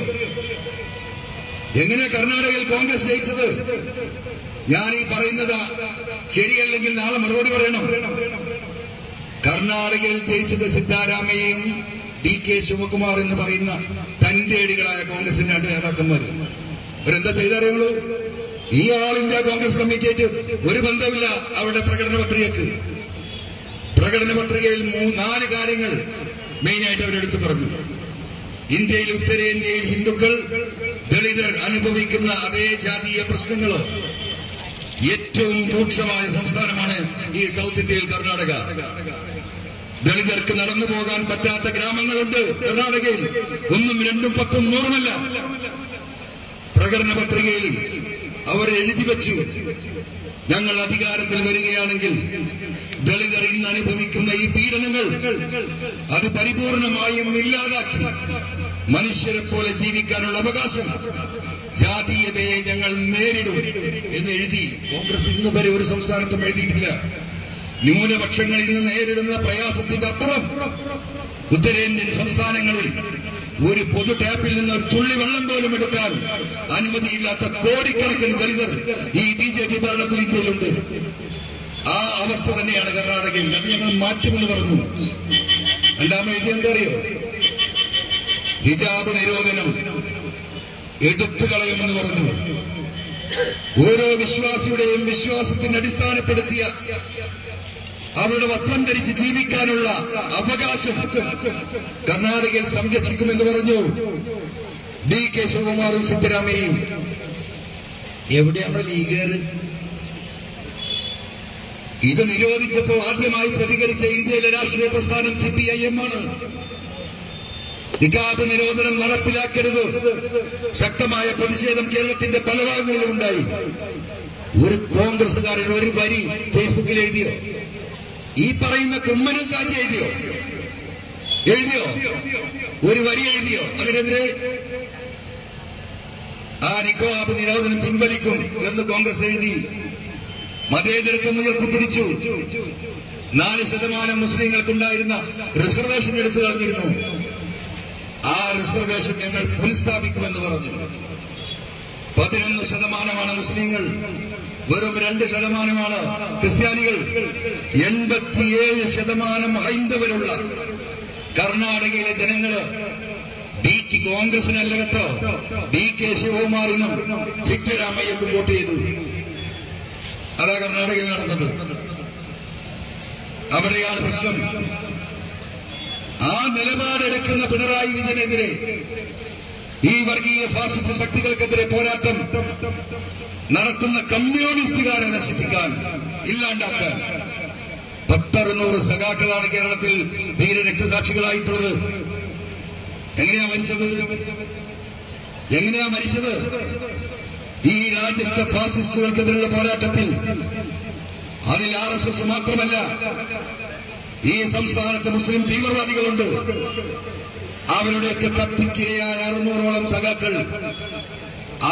എങ്ങനെയാ കർണാടകയിൽ കോൺഗ്രസ് ജയിച്ചത് ഞാൻ ഈ പറയുന്നത് ശരിയല്ലെങ്കിൽ നാളെ മറുപടി പറയണം കർണാടകയിൽ ജയിച്ചത് സിദ്ധാരാമയെയും ഡി കെ ശിവകുമാർ എന്ന് പറയുന്ന തന്റെ അടികളായ കോൺഗ്രസിന്റെ രണ്ട് നേതാക്കന്മാർ അവരെന്താ ചെയ്തറിയുള്ളൂ ഈ ആൾ ഇന്ത്യ കോൺഗ്രസ് കമ്മിറ്റിയായിട്ട് ഒരു ബന്ധമില്ല അവരുടെ പ്രകടന പത്രികക്ക് പ്രകടന പത്രികയിൽ മൂ- നാല് കാര്യങ്ങൾ മെയിനായിട്ട് അവരെടുത്തു പറഞ്ഞു ഇന്ത്യയിൽ ഉത്തരേന്ത്യയിൽ ഹിന്ദുക്കൾ ദളിതർ അനുഭവിക്കുന്ന അതേ ജാതീയ പ്രശ്നങ്ങള് ഏറ്റവും രൂക്ഷമായ സംസ്ഥാനമാണ് ഈ സൗത്ത് ഇന്ത്യയിൽ കർണാടക ദളിതർക്ക് നടന്നു പോകാൻ പറ്റാത്ത ഗ്രാമങ്ങളുണ്ട് കർണാടകയിൽ ഒന്നും രണ്ടും പത്തും നൂറുമല്ല പ്രകടന പത്രികയിൽ അവർ എഴുതി വെച്ചു ഞങ്ങൾ അധികാരത്തിൽ വരികയാണെങ്കിൽ ദളിതർ ഇന്ന് അനുഭവിക്കുന്ന ഈ പീഡനങ്ങൾ അത് പരിപൂർണമായും ഇല്ലാതാക്കി മനുഷ്യരെ പോലെ ജീവിക്കാനുള്ള അവകാശം ജാതീയതയെ ഞങ്ങൾ നേരിടും എന്ന് എഴുതി കോൺഗ്രസ് ഇന്ന് വരെ ഒരു സംസ്ഥാനത്തും എഴുതിയിട്ടില്ല ന്യൂനപക്ഷങ്ങൾ ഇന്ന് നേരിടുന്ന പ്രയാസത്തിന്റെ അപ്പുറം ഉത്തരേന്ത്യൻ സംസ്ഥാനങ്ങളിൽ ഒരു പൊതു ടാപ്പിൽ നിന്ന് ഒരു തുള്ളി വെള്ളം പോലും എടുക്കാൻ അനുമതിയില്ലാത്ത കോടിക്കണക്കിന് ദളിതർ ഈ ബി ജെ പി ഭരണത്തിൽ ഇന്ത്യയിലുണ്ട് ആ അവസ്ഥ തന്നെയാണ് കർണാടകയിൽ അത് ഞങ്ങൾ മാറ്റുമെന്ന് പറഞ്ഞു രണ്ടാമത് ഇത് എന്താ അറിയോ ഹിജാബ് നിരോധനം എടുത്തു കളയുമെന്ന് പറഞ്ഞു ഓരോ വിശ്വാസിയുടെയും വിശ്വാസത്തിന് അടിസ്ഥാനപ്പെടുത്തിയ അവരുടെ വസ്ത്രം ധരിച്ച് ജീവിക്കാനുള്ള അവകാശം കർണാടകയിൽ സംരക്ഷിക്കുമെന്ന് പറഞ്ഞു ഡി കെ ശിവകുമാറും സിദ്ധരാമയ്യയും എവിടെ നമ്മുടെ ലീഗർ ഇത് നിരോധിച്ചപ്പോൾ ആദ്യമായി പ്രതികരിച്ച ഇന്ത്യയിലെ രാഷ്ട്രീയ പ്രസ്ഥാനം സി പി ഐ എം ആണ് നിക്കാബ് നിരോധനം നടപ്പിലാക്കരുത് ശക്തമായ പ്രതിഷേധം കേരളത്തിന്റെ പല ഭാഗങ്ങളിലും ഉണ്ടായി ഒരു കോൺഗ്രസ്സുകാരൻ ഒരു വരി ഫേസ്ബുക്കിൽ എഴുതിയോ ഈ പറയുന്ന കുമ്മനം സാജി എഴുതിയോ എഴുതിയോ ഒരു വരി എഴുതിയോ അതിനെതിരെ ആ നിക്കോബ് നിരോധനം പിൻവലിക്കും എന്ന് കോൺഗ്രസ് എഴുതി മതേതരത്വം ഉയർത്തിപ്പിടിച്ചു നാല് ശതമാനം മുസ്ലിങ്ങൾക്കുണ്ടായിരുന്ന റിസർവേഷൻ എടുത്തു കളഞ്ഞിരുന്നു ആ റിസർവേഷൻ ഞങ്ങൾ പുനഃസ്ഥാപിക്കുമെന്ന് പറഞ്ഞു പതിനൊന്ന് ശതമാനമാണ് മുസ്ലിങ്ങൾ വെറും രണ്ട് ശതമാനമാണ് ക്രിസ്ത്യാനികൾ എൺപത്തിയേഴ് ശതമാനം ഹൈന്ദവരുള്ള കർണാടകയിലെ ജനങ്ങള് ഡി കെ കോൺഗ്രസിനല്ല കേട്ടോ ഡി കെ ശിവകുമാറിനും സിദ്ധരാമയ്യക്കും വോട്ട് ചെയ്തു അതാ കർണാടകയിൽ നടന്നത് അവിടെയാണ് പ്രശ്നം ആ നിലപാടെടുക്കുന്ന പിണറായി വിജയനെതിരെ ഈ വർഗീയ ഫാസിസ്റ്റ് ശക്തികൾക്കെതിരെ പോരാട്ടം നടത്തുന്ന കമ്മ്യൂണിസ്റ്റുകാരെ നശിപ്പിക്കാൻ ഇല്ലാണ്ടാക്കാൻ പത്തറുന്നൂറ് സഖാക്കളാണ് കേരളത്തിൽ ധീര രക്തസാക്ഷികളായിട്ടുള്ളത് എങ്ങനെയാ മരിച്ചത് എങ്ങനെയാ മരിച്ചത് ഈ രാജ്യത്തെ ഫാസിസ്റ്റുകൾക്കെതിരെയുള്ള പോരാട്ടത്തിൽ അതിൽ ആർ എസ് എസ് മാത്രമല്ല ഈ സംസ്ഥാനത്ത് മുസ്ലിം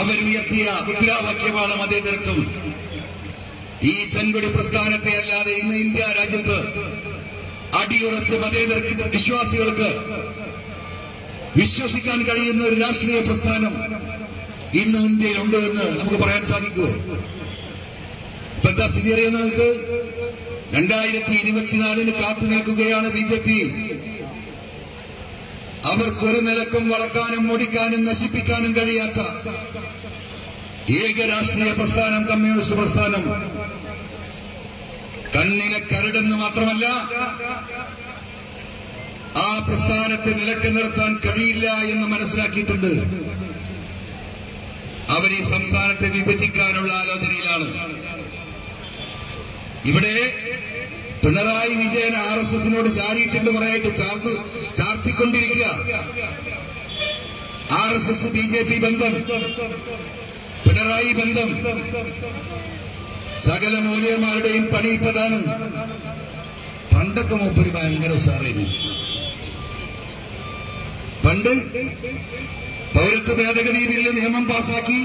അവരുയർത്തിയ മുദ്രാവാക്യമാണ് മതേതരത്വം ഈ ചെങ്കൊടി പ്രസ്ഥാനത്തെ അല്ലാതെ ഇന്ന് ഇന്ത്യ രാജ്യത്ത് അടിയുറച്ച മതേതര വിശ്വാസികൾക്ക് വിശ്വസിക്കാൻ കഴിയുന്ന ഒരു രാഷ്ട്രീയ പ്രസ്ഥാനം ഇന്ന് ഇന്ത്യയിലുണ്ട് എന്ന് നമുക്ക് പറയാൻ സാധിക്കുമോ ഇപ്പൊ എന്താ സ്ഥിതി അറിയുന്ന നിങ്ങൾക്ക് രണ്ടായിരത്തി ഇരുപത്തിനാലിന് കാത്തു നിൽക്കുകയാണ് ബി ജെ പി അവർക്കൊരു നിലക്കും വളക്കാനും മുടിക്കാനും നശിപ്പിക്കാനും കഴിയാത്ത ഏക രാഷ്ട്രീയ പ്രസ്ഥാനം കമ്മ്യൂണിസ്റ്റ് പ്രസ്ഥാനം കണ്ണിലെ കരടെന്ന് മാത്രമല്ല ആ പ്രസ്ഥാനത്തെ നിലക്ക് നിർത്താൻ കഴിയില്ല എന്ന് മനസ്സിലാക്കിയിട്ടുണ്ട് അവർ ഈ സംസ്ഥാനത്തെ വിഭജിക്കാനുള്ള ആലോചനയിലാണ് ഇവിടെ പിണറായി വിജയൻ ആർ എസ് എസിനോട് ചാരിയിട്ടുണ്ട് കുറേയായിട്ട് ചാർന്ന് ചാർത്തിക്കൊണ്ടിരിക്കുക R S S B J P ബന്ധം പിണറായി ബന്ധം സകല മൂല്യന്മാരുടെയും പണി ഇപ്പതാണ് പണ്ടൊക്കെ മൂപ്പര് ഭയങ്കര ഉഷാറായിരുന്നു പണ്ട് പൗരത്വ ഭേദഗതി ബില്ല് നിയമം പാസാക്കി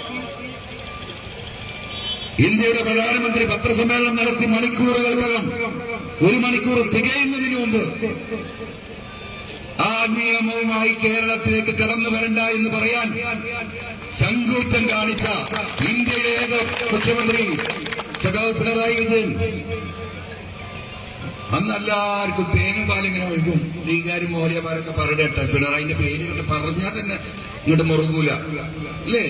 ഇന്ത്യയുടെ പ്രധാനമന്ത്രി പത്രസമ്മേളനം നടത്തി മണിക്കൂറുകൾക്കകം ഒരു മണിക്കൂർ തികയുന്നതിന് മുമ്പ് ആ നിയമവുമായി കേരളത്തിലേക്ക് കടന്നു വരണ്ട എന്ന് പറയാൻ ചങ്കൂറ്റം കാണിച്ച ഇന്ത്യയിലെ ഏക മുഖ്യമന്ത്രി സഖാവ് പിണറായി വിജയൻ അന്ന് എല്ലാവർക്കും തേനും പാലിങ്ങനെ ഒഴുകും ലീഗാരും മോലിയമാരൊക്കെ പറയട്ടെ പിണറായിന്റെ പേര് ഇങ്ങോട്ട് പറഞ്ഞാൽ തന്നെ ഇങ്ങോട്ട് മുറുകൂല അല്ലേ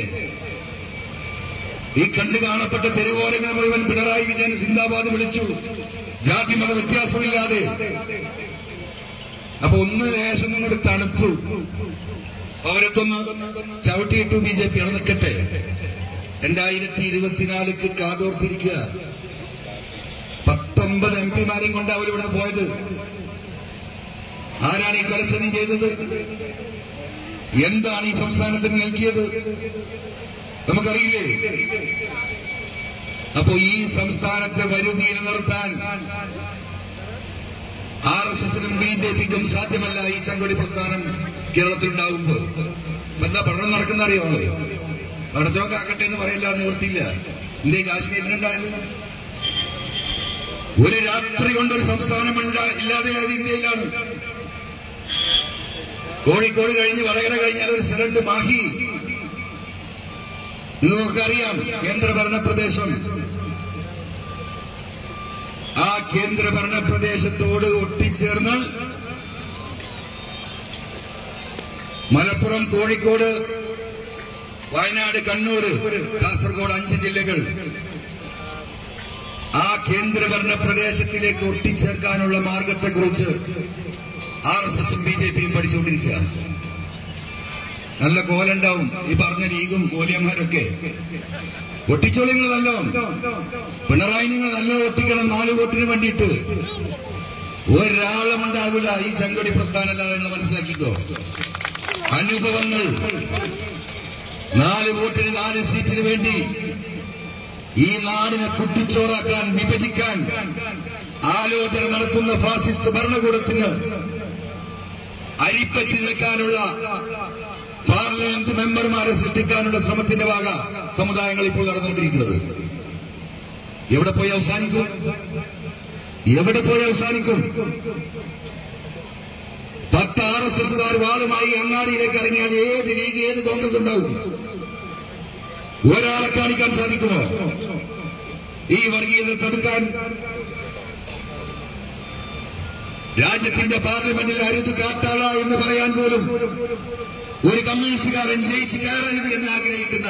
ഈ കണ്ടു കാണപ്പെട്ട തെരുവോരങ്ങൾ മുഴുവൻ പിണറായി വിജയൻ സിന്ദാബാദ് വിളിച്ചു ജാതി മത വ്യത്യാസമില്ലാതെ അപ്പൊ ഒന്ന് ലേശം ഇങ്ങോട്ട് തണുത്തു പൗരത്വന്ന് ചവിട്ടിയിട്ടു ബി ജെ പി ആണ് നിൽക്കട്ടെ രണ്ടായിരത്തി ഇരുപത്തിനാലിക്ക് കാതോർത്തിരിക്കുക പത്തൊമ്പത് എം പിമാരെയും കൊണ്ട് അവർ ഇവിടുന്ന് പോയത് ആരാണ് ഈ കൊലച്ചതി ചെയ്തത് എന്താണ് ഈ സംസ്ഥാനത്തിന് നൽകിയത് നമുക്കറിയില്ലേ അപ്പോ ഈ സംസ്ഥാനത്തെ വരുതിയിൽ നിർത്താൻ ആർ എസ് എസിനും ബി ജെ പിക്കും സാധ്യമല്ല ഈ ചങ്കൊടി പ്രസ്ഥാനം കേരളത്തിൽ ഉണ്ടാകുമ്പോൾ എന്താ പഠനം നടക്കുന്ന അറിയാമോ പഠിച്ചോക്കാക്കട്ടെ എന്ന് പറയില്ല നിവർത്തിയില്ല ഇന്ത്യ കാശ്മീരിലുണ്ടായത് ഒരു രാത്രി കൊണ്ട് ഒരു സംസ്ഥാനം ഉണ്ടാ- ഇല്ലാതെയായത് ഇന്ത്യയിലാണ് കോഴിക്കോട് കഴിഞ്ഞ് വടകര കഴിഞ്ഞാൽ ഒരു സ്ഥലമുണ്ട് മാഹി ഇത് നമുക്കറിയാം കേന്ദ്രഭരണ പ്രദേശം ആ കേന്ദ്രഭരണ പ്രദേശത്തോട് ഒട്ടിച്ചേർന്ന് മലപ്പുറം കോഴിക്കോട് വയനാട് കണ്ണൂർ കാസർഗോഡ് അഞ്ച് ജില്ലകൾ ആ കേന്ദ്രഭരണ പ്രദേശത്തിലേക്ക് ഒട്ടിച്ചേർക്കാനുള്ള മാർഗത്തെക്കുറിച്ച് ആർ എസ് എസും ബി ജെ പിയും പഠിച്ചുകൊണ്ടിരിക്കുക നല്ല കോലുണ്ടാവും ഈ പറഞ്ഞ ലീഗും കോലിയന്മാരൊക്കെ ഒട്ടിച്ചോളി നിങ്ങൾ നല്ലോ പിണറായി നിങ്ങൾ നല്ല ഒട്ടിക്കണം നാല് വോട്ടിന് വേണ്ടിയിട്ട് ഒരാളും ഉണ്ടാകില്ല ഈ ചങ്കൊടി പ്രസ്ഥാനമല്ലാതെ നിങ്ങൾ മനസ്സിലാക്കിക്കോ അനുഭവങ്ങൾ നാല് വോട്ടിന് നാല് സീറ്റിന് വേണ്ടി ഈ നാടിനെ കുട്ടിച്ചോറാക്കാൻ വിഭജിക്കാൻ ആലോചന നടത്തുന്ന ഫാസിസ്റ്റ് ഭരണകൂടത്തിന് അരിപ്പറ്റി നിൽക്കാനുള്ള പാർലമെന്റ് മെമ്പർമാരെ സൃഷ്ടിക്കാനുള്ള ശ്രമത്തിന്റെ ഭാഗ സമുദായങ്ങൾ ഇപ്പോൾ നടന്നുകൊണ്ടിരിക്കുന്നത് എവിടെ പോയി അവസാനിക്കും എവിടെ പോയി അവസാനിക്കും പത്ത് ആർ എസ് എസുകാർ വാളുമായി അങ്ങാടിയിലേക്ക് ഇറങ്ങിയാൽ ഏത് ലീഗ് ഏത് കോൺഗ്രസ് ഉണ്ടാവും ഒരാളെ കാണിക്കാൻ സാധിക്കുമോ ഈ വർഗീയത തടുക്കാൻ രാജ്യത്തിന്റെ പാർലമെന്റിൽ അരുത് കാട്ടാള എന്ന് പറയാൻ പോലും ഒരു കമ്മ്യൂണിസ്റ്റുകാരൻ ജയിച്ച് കയറരുത് എന്ന് ആഗ്രഹിക്കുന്ന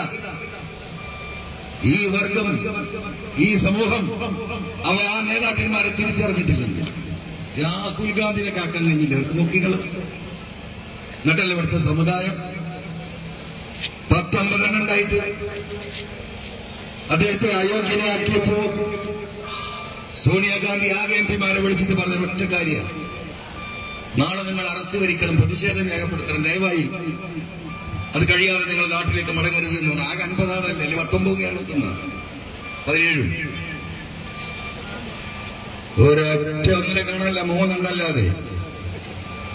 ഈ വർഗം ഈ സമൂഹം അവ ആ നേതാക്കന്മാരെ തിരിച്ചറിഞ്ഞിട്ടില്ലെങ്കിൽ രാഹുൽ ഗാന്ധിനെ കാക്കാൻ കഴിഞ്ഞില്ല അവർക്ക് നോക്കികൾ എന്നിട്ടല്ലേ ഇവിടുത്തെ സമുദായം പത്തൊമ്പതെണ്ണം ഉണ്ടായിട്ട് അദ്ദേഹത്തെ അയോഗ്യനാക്കിയപ്പോ സോണിയാഗാന്ധി ആകെ എം പിമാരെ വിളിച്ചിട്ട് പറഞ്ഞ ഒറ്റ കാര്യമാണ് നാളെ നിങ്ങൾ അറസ്റ്റ് വരിക്കണം പ്രതിഷേധം രേഖപ്പെടുത്തണം ദയവായി അത് കഴിയാതെ നിങ്ങൾ നാട്ടിലേക്ക് മടങ്ങരുത് എന്ന് പറഞ്ഞു ആകെ അൻപതാണല്ലേ അല്ലെ പത്തൊമ്പത് കേരളത്തിൽ നിന്ന് പതിനേഴും ഒരൊറ്റ ഒന്നിനെ കാണാനല്ല മൂന്നെണ്ണല്ലാതെ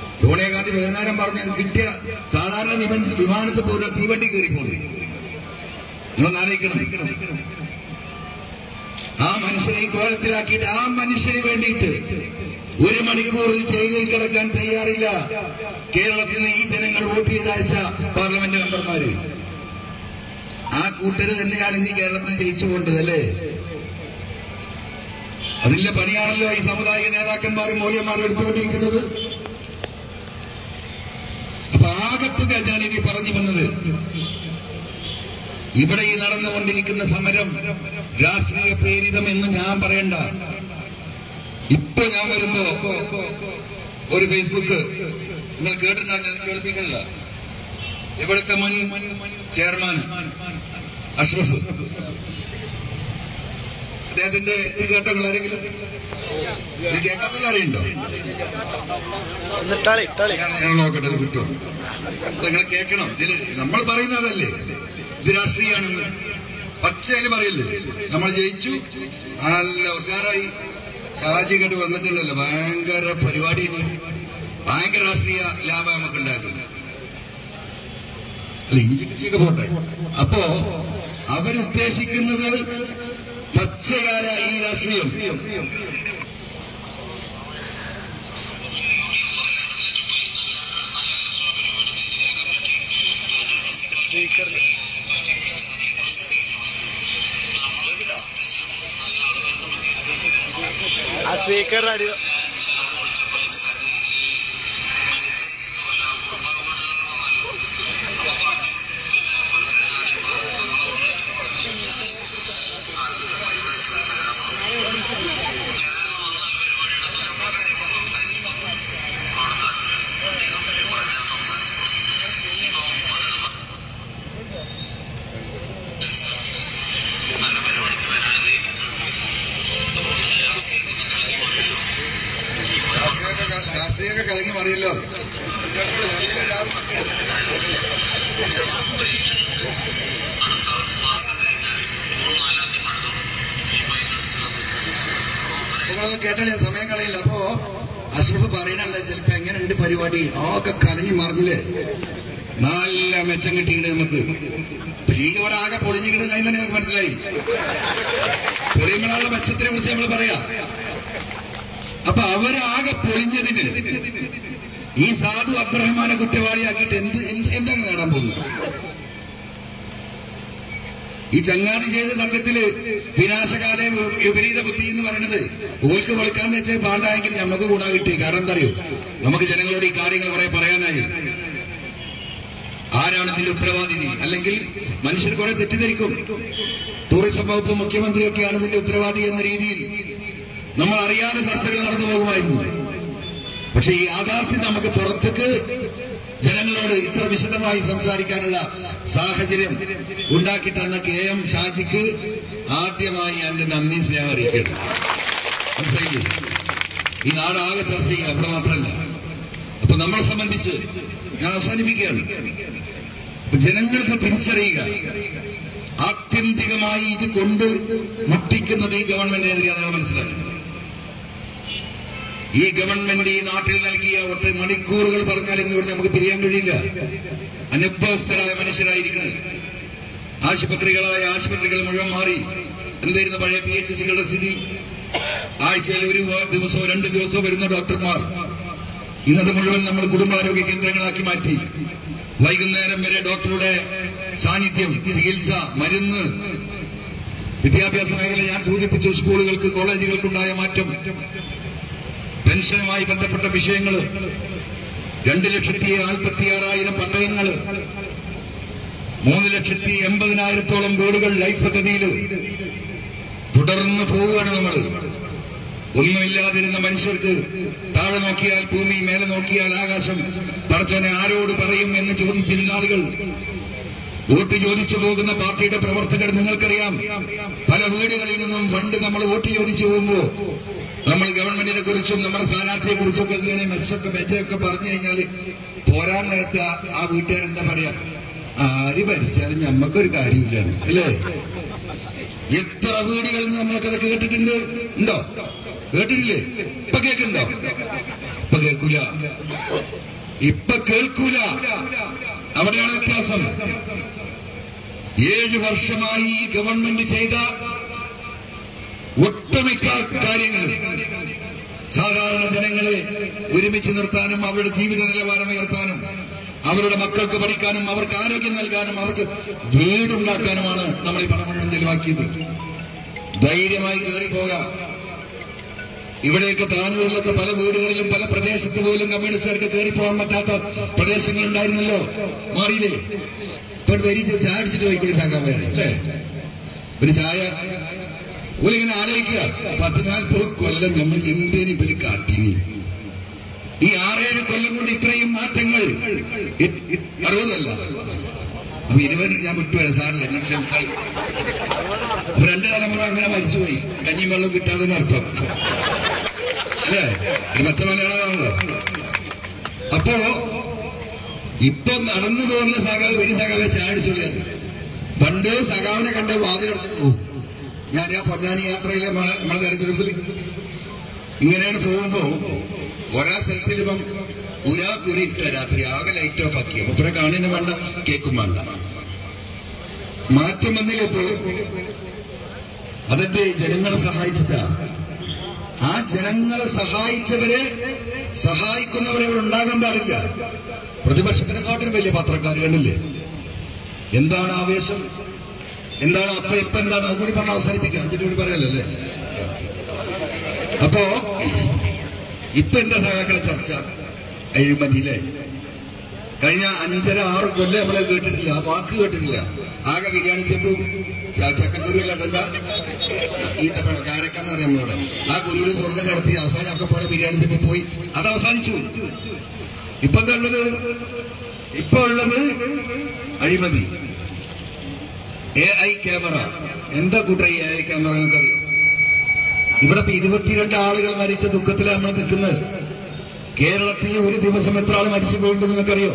സോണിയാഗാന്ധി വൈകുന്നേരം പറഞ്ഞ് കിട്ടിയ സാധാരണ വിമൻ വിമാനത്തിൽ പോലും തീവണ്ടി കയറി പോകുന്നു നിങ്ങൾ ആലോചിക്കണം ആ മനുഷ്യനെ ഈ കോലത്തിലാക്കിയിട്ട് ആ മനുഷ്യന് വേണ്ടിയിട്ട് ഒരു മണിക്കൂറിൽ ജയിലിൽ കിടക്കാൻ തയ്യാറില്ല കേരളത്തിൽ നിന്ന് ഈ ജനങ്ങൾ വോട്ട് ചെയ്ത് അയച്ച പാർലമെന്റ് മെമ്പർമാര് ആ കൂട്ടര് തന്നെയാണ് ഇനി കേരളത്തിൽ ജയിച്ചു കൊണ്ടത് അല്ലേ അതിന്റെ പണിയാണല്ലോ ഈ സാമുദായിക നേതാക്കന്മാരും മൂല്യന്മാരും എടുത്തുകൊണ്ടിരിക്കുന്നത് അപ്പൊ ആകത്തുക ഞാനിത് പറഞ്ഞു വന്നത് ഇവിടെ ഈ നടന്നുകൊണ്ടിരിക്കുന്ന സമരം രാഷ്ട്രീയ പ്രേരിതം എന്ന് ഞാൻ പറയണ്ട ഇപ്പൊ ഞാൻ വരുമ്പോ ഒരു ഫേസ്ബുക്ക് നിങ്ങൾ കേട്ടിട്ടാ ഞാൻ കേൾപ്പിക്കണില്ല ഇവിടുത്തെ മുൻ ചെയർമാൻ അഷ്റഫ് അദ്ദേഹത്തിന്റെ ഇത് കേട്ടോ നിങ്ങൾ ആരെങ്കിലും ഇത് കേൾക്കാത്തത് അറിയണ്ടോ ഒന്ന് ഇട്ടാളി ഇട്ടാളി ഞാൻ ഞാൻ നോക്കട്ടെ ഇത് കിട്ടുമോ നിങ്ങൾ കേൾക്കണം ഇതില് നമ്മൾ പറയുന്നതല്ലേ ഇത് രാഷ്ട്രീയമാണെന്ന് പച്ചയില് പറയില്ലേ നമ്മൾ ജയിച്ചു നല്ല ഉഷാറായി ഷാജി കണ്ട് വന്നിട്ടുണ്ടല്ലോ ഭയങ്കര പരിപാടി ഭയങ്കര രാഷ്ട്രീയ ലാഭം നമുക്ക് ഉണ്ടാക്കുന്നത് അല്ല ഇഞ്ചി കൃഷിയൊക്കെ പോട്ടെ അപ്പോ അവരുദ്ദേശിക്കുന്നത് പച്ചയായ ഈ രാഷ്ട്രീയം സ്പീക്കർ ആ സ്പീക്കറിന്റെ അടി രാഷ്ട്രീയമൊക്കെ രാഷ്ട്രീയമൊക്കെ കലങ്ങി മറിയല്ലോ നിങ്ങളത് കേട്ടാലേ സമയം കളയില്ല അപ്പോ അഷ്റഫ് പറയണ എന്താ ചിലപ്പോ എങ്ങനെയുണ്ട് പരിപാടി ആകെ കലങ്ങി മറിഞ്ഞില്ലേ നല്ല മെച്ചം കിട്ടിയിട്ട് നമുക്ക് ഇപ്പൊ ലീഗ് ഇവിടെ ആകെ പൊളിഞ്ഞിട്ട് തന്നെ നമുക്ക് മനസ്സിലായി പൊളിയുമ്പോഴുള്ള മെച്ചത്തിനെ കുറിച്ച് നമ്മൾ പറയാം അപ്പൊ അവരാകെ പൊളിഞ്ഞതിന് ഈ സാധു അബ്രഹ്മാനെ കുറ്റവാളിയാക്കിയിട്ട് എന്ത് എന്ത് എന്താണ് നേടാൻ പോകുന്നത് ഈ ചങ്ങാതി ചെയ്ത സത്യത്തില് വിനാശകാല വിപരീത ബുദ്ധി എന്ന് പറയുന്നത് ഓൾക്ക് വെളുക്കാൻ വെച്ച് പാണ്ടായെങ്കിൽ നമുക്ക് ഗുണം കിട്ടി കാരണം എന്താ അറിയോ നമുക്ക് ജനങ്ങളോട് ഈ കാര്യങ്ങൾ കുറെ പറയാനായി ആരാണ് ഇതിന്റെ ഉത്തരവാദി അല്ലെങ്കിൽ മനുഷ്യർ കുറെ തെറ്റിദ്ധരിക്കും ടൂറിസം വകുപ്പ് മുഖ്യമന്ത്രിയൊക്കെയാണ് ഇതിന്റെ ഉത്തരവാദി എന്ന രീതിയിൽ നമ്മൾ അറിയാതെ ചർച്ചകൾ നടന്നു പോകുമായിരുന്നു പക്ഷെ ഈ യാഥാർത്ഥ്യം നമുക്ക് പുറത്തേക്ക് ജനങ്ങളോട് ഇത്ര വിശദമായി സംസാരിക്കാനുള്ള സാഹചര്യം ഉണ്ടാക്കി തന്ന കെ എം ഷാജിക്ക് ആദ്യമായി എന്റെ നന്ദി സ്നേഹം അറിയിക്കണം മനസ്സിലായില്ലേ ഈ നാടാകെ ചർച്ച ചെയ്യുക അവിടെ മാത്രമല്ല അപ്പൊ നമ്മളെ സംബന്ധിച്ച് ഞാൻ അവസാനിപ്പിക്കുകയാണ് അപ്പൊ ജനങ്ങൾക്ക് തിരിച്ചറിയുക ആത്യന്തികമായി ഇത് കൊണ്ട് മുട്ടിക്കുന്നത് ഈ ഗവൺമെന്റിനെതിരെ നിങ്ങൾ മനസ്സിലാക്കണം ഈ ഗവൺമെന്റ് ഈ നാട്ടിൽ നൽകിയ ഒറ്റ മണിക്കൂറുകൾ പറഞ്ഞാൽ ഇന്ന് ഇവിടെ നമുക്ക് പിരിയാൻ കഴിയില്ല അനുഭവസ്ഥരായ മനുഷ്യരായിരിക്കുന്നത് ആശുപത്രികളായ ആശുപത്രികൾ മുഴുവൻ മാറി എന്തായിരുന്നു പഴയ പി എച്ച് സികളുടെ സ്ഥിതി ആഴ്ചയിൽ ഒരു ദിവസമോ രണ്ട് ദിവസമോ വരുന്ന ഡോക്ടർമാർ ഇന്നത് മുഴുവൻ നമ്മൾ കുടുംബാരോഗ്യ കേന്ദ്രങ്ങളാക്കി മാറ്റി വൈകുന്നേരം വരെ ഡോക്ടറുടെ സാന്നിധ്യം ചികിത്സ മരുന്ന് വിദ്യാഭ്യാസ മേഖല ഞാൻ സൂചിപ്പിച്ചു സ്കൂളുകൾക്ക് കോളേജുകൾക്കുണ്ടായ മാറ്റം പെൻഷനുമായി ബന്ധപ്പെട്ട വിഷയങ്ങൾ രണ്ട് ലക്ഷത്തി നാൽപ്പത്തി ആറായിരം പട്ടയങ്ങൾ മൂന്ന് ലക്ഷത്തി എൺപതിനായിരത്തോളം വീടുകൾ ലൈഫ് പദ്ധതിയിൽ തുടർന്ന് പോവുകയാണ് നമ്മൾ ഒന്നുമില്ലാതിരുന്ന മനുഷ്യർക്ക് താഴെ നോക്കിയാൽ ഭൂമി മേലെ നോക്കിയാൽ ആകാശം പടച്ചോനെ ആരോട് പറയും എന്ന് ചോദിച്ചിരുന്ന ആളുകൾ വോട്ട് ചോദിച്ചു പോകുന്ന പാർട്ടിയുടെ പ്രവർത്തകർ നിങ്ങൾക്കറിയാം പല വീടുകളിൽ നിന്നും ഫണ്ട് നമ്മൾ വോട്ട് ചോദിച്ചു പോകുമ്പോൾ നമ്മൾ ഗവൺമെന്റിനെ കുറിച്ചും നമ്മുടെ സ്ഥാനാർത്ഥിയെ കുറിച്ചൊക്കെ ഇങ്ങനെ മെച്ചൊക്കെ മെച്ചൊക്കെ പറഞ്ഞു കഴിഞ്ഞാൽ പോരാൻ നേരത്ത് ആ- ആ വീട്ടുകാർ എന്താ പറയാ ആര് ഭരിച്ചാലും ഞമ്മക്കൊരു കാര്യമില്ല അല്ലേ എത്ര വീടുകളിൽ നിന്ന് നമ്മളൊക്കെ കേട്ടിട്ടുണ്ട് ഉണ്ടോ കേട്ടിട്ടില്ലേ ഇപ്പൊ കേൾക്കുന്നുണ്ടോ ഇപ്പൊ കേൾക്കൂല ഇപ്പൊ കേൾക്കൂല അവിടെയാണ് വ്യത്യാസം ഏഴ് വർഷമായി ഈ ഗവൺമെന്റ് ചെയ്ത ഒട്ടുമിക്ക കാര്യങ്ങളും സാധാരണ ജനങ്ങളെ ഒരുമിച്ച് നിർത്താനും അവരുടെ ജീവിത നിലവാരം ഉയർത്താനും അവരുടെ മക്കൾക്ക് പഠിക്കാനും അവർക്ക് ആരോഗ്യം നൽകാനും അവർക്ക് വീടുണ്ടാക്കാനുമാണ് നമ്മൾ ഈ പണം മുഴുവൻ ചെലവാക്കിയത് ധൈര്യമായി കയറി പോകാം ഇവിടെയൊക്കെ താനൂരിലൊക്കെ പല വീടുകളിലും പല പ്രദേശത്ത് പോലും കമ്മ്യൂണിസ്റ്റുകാർക്ക് കയറി പോകാൻ പറ്റാത്ത പ്രദേശങ്ങൾ ഉണ്ടായിരുന്നല്ലോ മാറിയില്ലേ ഇപ്പൊ വരി ചായ അടിച്ചിട്ട് പോയിക്കൂടി താക്കാൻ വേറെ അല്ലേ ഒരു ചായ ഓലിങ്ങനെ ആലോചിക്കുക പത്ത് നാൽപ്പത് കൊല്ലം നമ്മൾ എന്തേനും ഇവര് കാട്ടിനി ഈ ആറേഴ് കൊല്ലം കൊണ്ട് ഇത്രയും മാറ്റങ്ങൾ ഇ- ഇ- അറുപതല്ല അപ്പൊ ഇരുപത് ഞാൻ വിട്ടുപോയ സാറില്ല ഞാൻ ക്ഷമിച്ചാൽ അപ്പൊ രണ്ട് തലമുറ അങ്ങനെ മരിച്ചുപോയി കഞ്ഞിയും വെള്ളം കിട്ടാതെന്ന് അർത്ഥം അല്ലേ ഇത് മറ്റ മലയാളമാണല്ലോ അപ്പോ ഇപ്പൊ നടന്നു പോകുന്ന സഖാവ് വരും സഖാവ് ചാടിച്ചുള്ളിയാണ് പണ്ട് സഖാവിനെ കണ്ട വാതിലെടുത്ത് പോകും ഞാൻ ആ പൊന്നാനി യാത്രയിലെ മ- നമ്മളെ തെരഞ്ഞെടുപ്പിൽ ഇങ്ങനെയാണ് പോകുമ്പോ ഒരാ സ്ഥലത്തിൽ ഇപ്പം ഒരാ കുരിട്ട രാത്രി ആകെ ലൈറ്റ് ഓഫ് ആക്കി അപ്പൊ ഇവരെ കാണുന്ന വേണ്ട കേക്കും വേണ്ട മാറ്റം വന്നില്ലപ്പോ അതെന്റെ ജനങ്ങളെ സഹായിച്ചിട്ടാ ആ ജനങ്ങളെ സഹായിച്ചവരെ സഹായിക്കുന്നവരെ ഇവിടെ ഉണ്ടാകാൻ പാടില്ല പ്രതിപക്ഷത്തിനെക്കാട്ടിലും വലിയ പത്രക്കാർ കണ്ടില്ലേ എന്താണ് ആവേശം എന്താണ് അപ്പൊ ഇപ്പൊ എന്താണ് അതുകൂടി പറഞ്ഞ് അവസാനിപ്പിക്കാം എന്നിട്ട് കൂടി പറയാലല്ലേ അപ്പോ ഇപ്പൊ എന്താ സഹാക്കളെ ചർച്ച അഴിമതിയിലെ കഴിഞ്ഞ അഞ്ചര ആറ് കൊല്ലം നമ്മളെ കേട്ടിട്ടില്ല ആ വാക്ക് കേട്ടിട്ടില്ല ആകെ ബിരിയാണി ചെമ്പും ച- ചക്കക്കുരുവല്ല എന്താ ഈത്തപ്പഴം കാരക്കെന്ന് പറയാം നമ്മളോട് ആ കുരുവിൽ തുറന്ന് കിടത്തി അവസാനം ഒക്കെ പോലെ ബിരിയാണി ചെമ്പ് പോയി അത് അവസാനിച്ചു ഇപ്പൊ എന്താ ഉള്ളത് ഇപ്പൊ ഉള്ളത് അഴിമതി എ ഐ ക്യാമറ എന്താ കൂട്ട എ ഐ ക്യാമറ നിങ്ങൾക്കറിയോ ഇവിടെ ഇപ്പൊ ഇരുപത്തിരണ്ട് ആളുകൾ മരിച്ച ദുഃഖത്തിലാണ് നമ്മൾ നിൽക്കുന്നത് കേരളത്തിൽ ഒരു ദിവസം എത്ര ആൾ മരിച്ചു പോയിട്ടുണ്ടെന്ന് നിങ്ങൾക്കറിയോ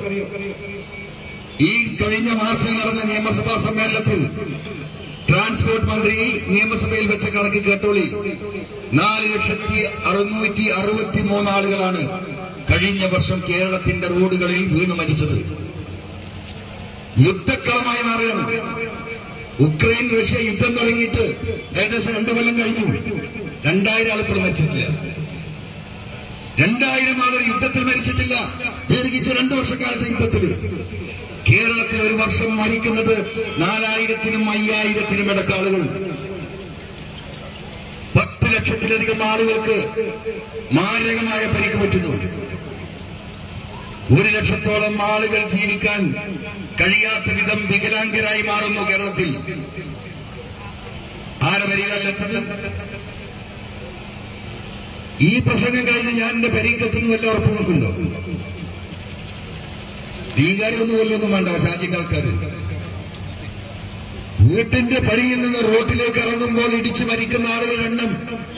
ഈ കഴിഞ്ഞ മാസം നടന്ന നിയമസഭാ സമ്മേളനത്തിൽ ട്രാൻസ്പോർട്ട് മന്ത്രി നിയമസഭയിൽ വെച്ച കണക്ക് കേട്ടോളി നാല് ലക്ഷത്തി അറുന്നൂറ്റി അറുപത്തി മൂന്ന് ആളുകളാണ് കഴിഞ്ഞ വർഷം കേരളത്തിന്റെ റോഡുകളിൽ വീണു മരിച്ചത് യുദ്ധക്കളമായി മാറുകയാണ് ഉക്രൈൻ റഷ്യ യുദ്ധം തുടങ്ങിയിട്ട് ഏകദേശം രണ്ടു കൊല്ലം കഴിഞ്ഞു രണ്ടായിരം ആളുകൾ മരിച്ചിട്ടില്ല രണ്ടായിരം ആളുകൾ യുദ്ധത്തിൽ മരിച്ചിട്ടില്ല ദീർഘിച്ച രണ്ടു വർഷക്കാലത്തെ യുദ്ധത്തിൽ കേരളത്തിൽ ഒരു വർഷം മരിക്കുന്നത് നാലായിരത്തിനും അയ്യായിരത്തിനും ഇടക്കാളുകൾ പത്ത് ലക്ഷത്തിലധികം ആളുകൾക്ക് മാരകമായ പരിക്ക് പറ്റുന്നു ഒരു ലക്ഷത്തോളം ആളുകൾ ജീവിക്കാൻ കഴിയാത്ത വിധം വികലാംഗരായി മാറുന്നു കേരളത്തിൽ ആരെ വരികല്ലെത്തത് ഈ പ്രസംഗം കഴിഞ്ഞ് ഞാൻ എന്റെ പെരീക്കെത്തുന്നു വല്ല ഉറപ്പ് നോക്കുന്നുണ്ടോ ഭീകാരൊന്നും കൊല്ലൊന്നും വേണ്ട ഷാജിന്റെ ആൾക്കാര് വീട്ടിന്റെ പടിയിൽ നിന്ന് റോട്ടിലേക്ക് ഇറങ്ങുമ്പോൾ ഇടിച്ചു മരിക്കുന്ന ആളുകളുടെ എണ്ണം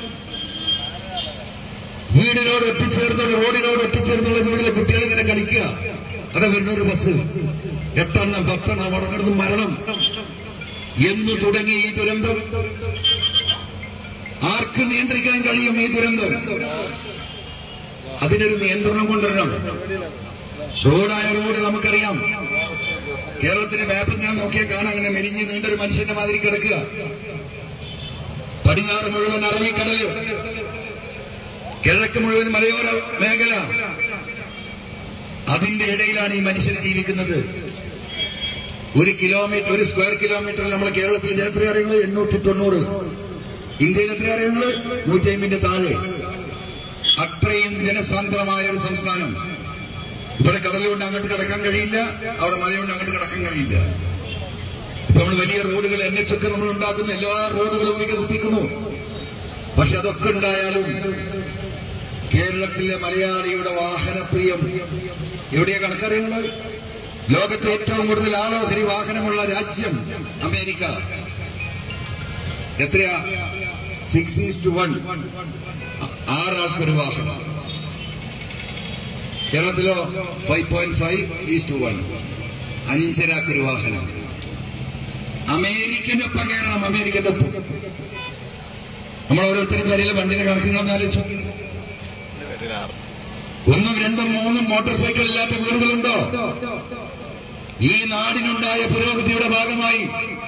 വീടിനോട് ഒട്ടിച്ചേർന്ന് റോഡിനോട് ഒട്ടിച്ചേർന്നുള്ള വീട്ടിലെ കുട്ടികൾ ഇങ്ങനെ കളിക്കുക അതാ വരുന്ന ഒരു ബസ് എട്ടെണ്ണം പത്തെണ്ണം അവിടെ കിടന്ന് മരണം എന്ന് തുടങ്ങി ഈ ദുരന്തം ആർക്ക് നിയന്ത്രിക്കാൻ കഴിയും ഈ ദുരന്തം അതിനൊരു നിയന്ത്രണം കൊണ്ടുവരണം റോഡായ റോഡ് നമുക്കറിയാം കേരളത്തിന്റെ മാപ്പ് ഞാൻ നോക്കിയാൽ കാണാം അങ്ങനെ മെലിഞ്ഞ് നീണ്ടൊരു മനുഷ്യന്റെ മാതിരി കിടക്കുക പടിഞ്ഞാറ് മുഴുവൻ അറബിക്കടല് കിഴക്ക് മുഴുവൻ മലയോര മേഖല അതിന്റെ ഇടയിലാണ് ഈ മനുഷ്യർ ജീവിക്കുന്നത് ഒരു കിലോമീറ്റർ ഒരു സ്ക്വയർ കിലോമീറ്ററിൽ നമ്മൾ കേരളത്തിൽ ജനപ്രിയ അറിയുന്നത് എണ്ണൂറ്റി തൊണ്ണൂറ് ഇന്ത്യയിൽ എത്ര അറിയുന്നത് നൂറ്റി അമ്പതിന്റെ താഴെ അത്രയും ജനസാന്ദ്രമായ ഒരു സംസ്ഥാനം ഇവിടെ കടലുകൊണ്ട് അങ്ങോട്ട് കിടക്കാൻ കഴിയില്ല അവിടെ മലയുകൊണ്ട് അങ്ങോട്ട് കിടക്കാൻ കഴിയില്ല ഇപ്പൊ നമ്മൾ വലിയ റോഡുകൾ എൻ എച്ച് ഒക്കെ നമ്മൾ ഉണ്ടാക്കുന്ന എല്ലാ റോഡുകളും വികസിപ്പിക്കുന്നു പക്ഷെ അതൊക്കെ ഉണ്ടായാലും കേരളത്തിലെ മലയാളിയുടെ വാഹനപ്രിയം എവിടെയാ കണക്കറിയുന്നത് ലോകത്തെ ഏറ്റവും കൂടുതൽ ആളോഹരി വാഹനമുള്ള രാജ്യം അമേരിക്ക എത്രയാ സിക്സ് ഈസ് ടു വൺ ആറാൾക്കൊരു വാഹനം കേരളത്തിലോ five point five is to one അഞ്ചരാക്കൊരു വാഹനം അമേരിക്കന്റെ ഒപ്പം കയറണം അമേരിക്കന്റെ ഒപ്പം നമ്മൾ ഓരോരുത്തരും പേരിലെ വണ്ടിന്റെ കണക്കുകളൊന്നും ആലോചിച്ചു നോക്ക്. ഒന്നും രണ്ടും മൂന്നും മോട്ടോർ സൈക്കിൾ ഇല്ലാത്ത വീടുകളുണ്ടോ ഈ നാടിനുണ്ടായ പുരോഗതിയുടെ ഭാഗമായി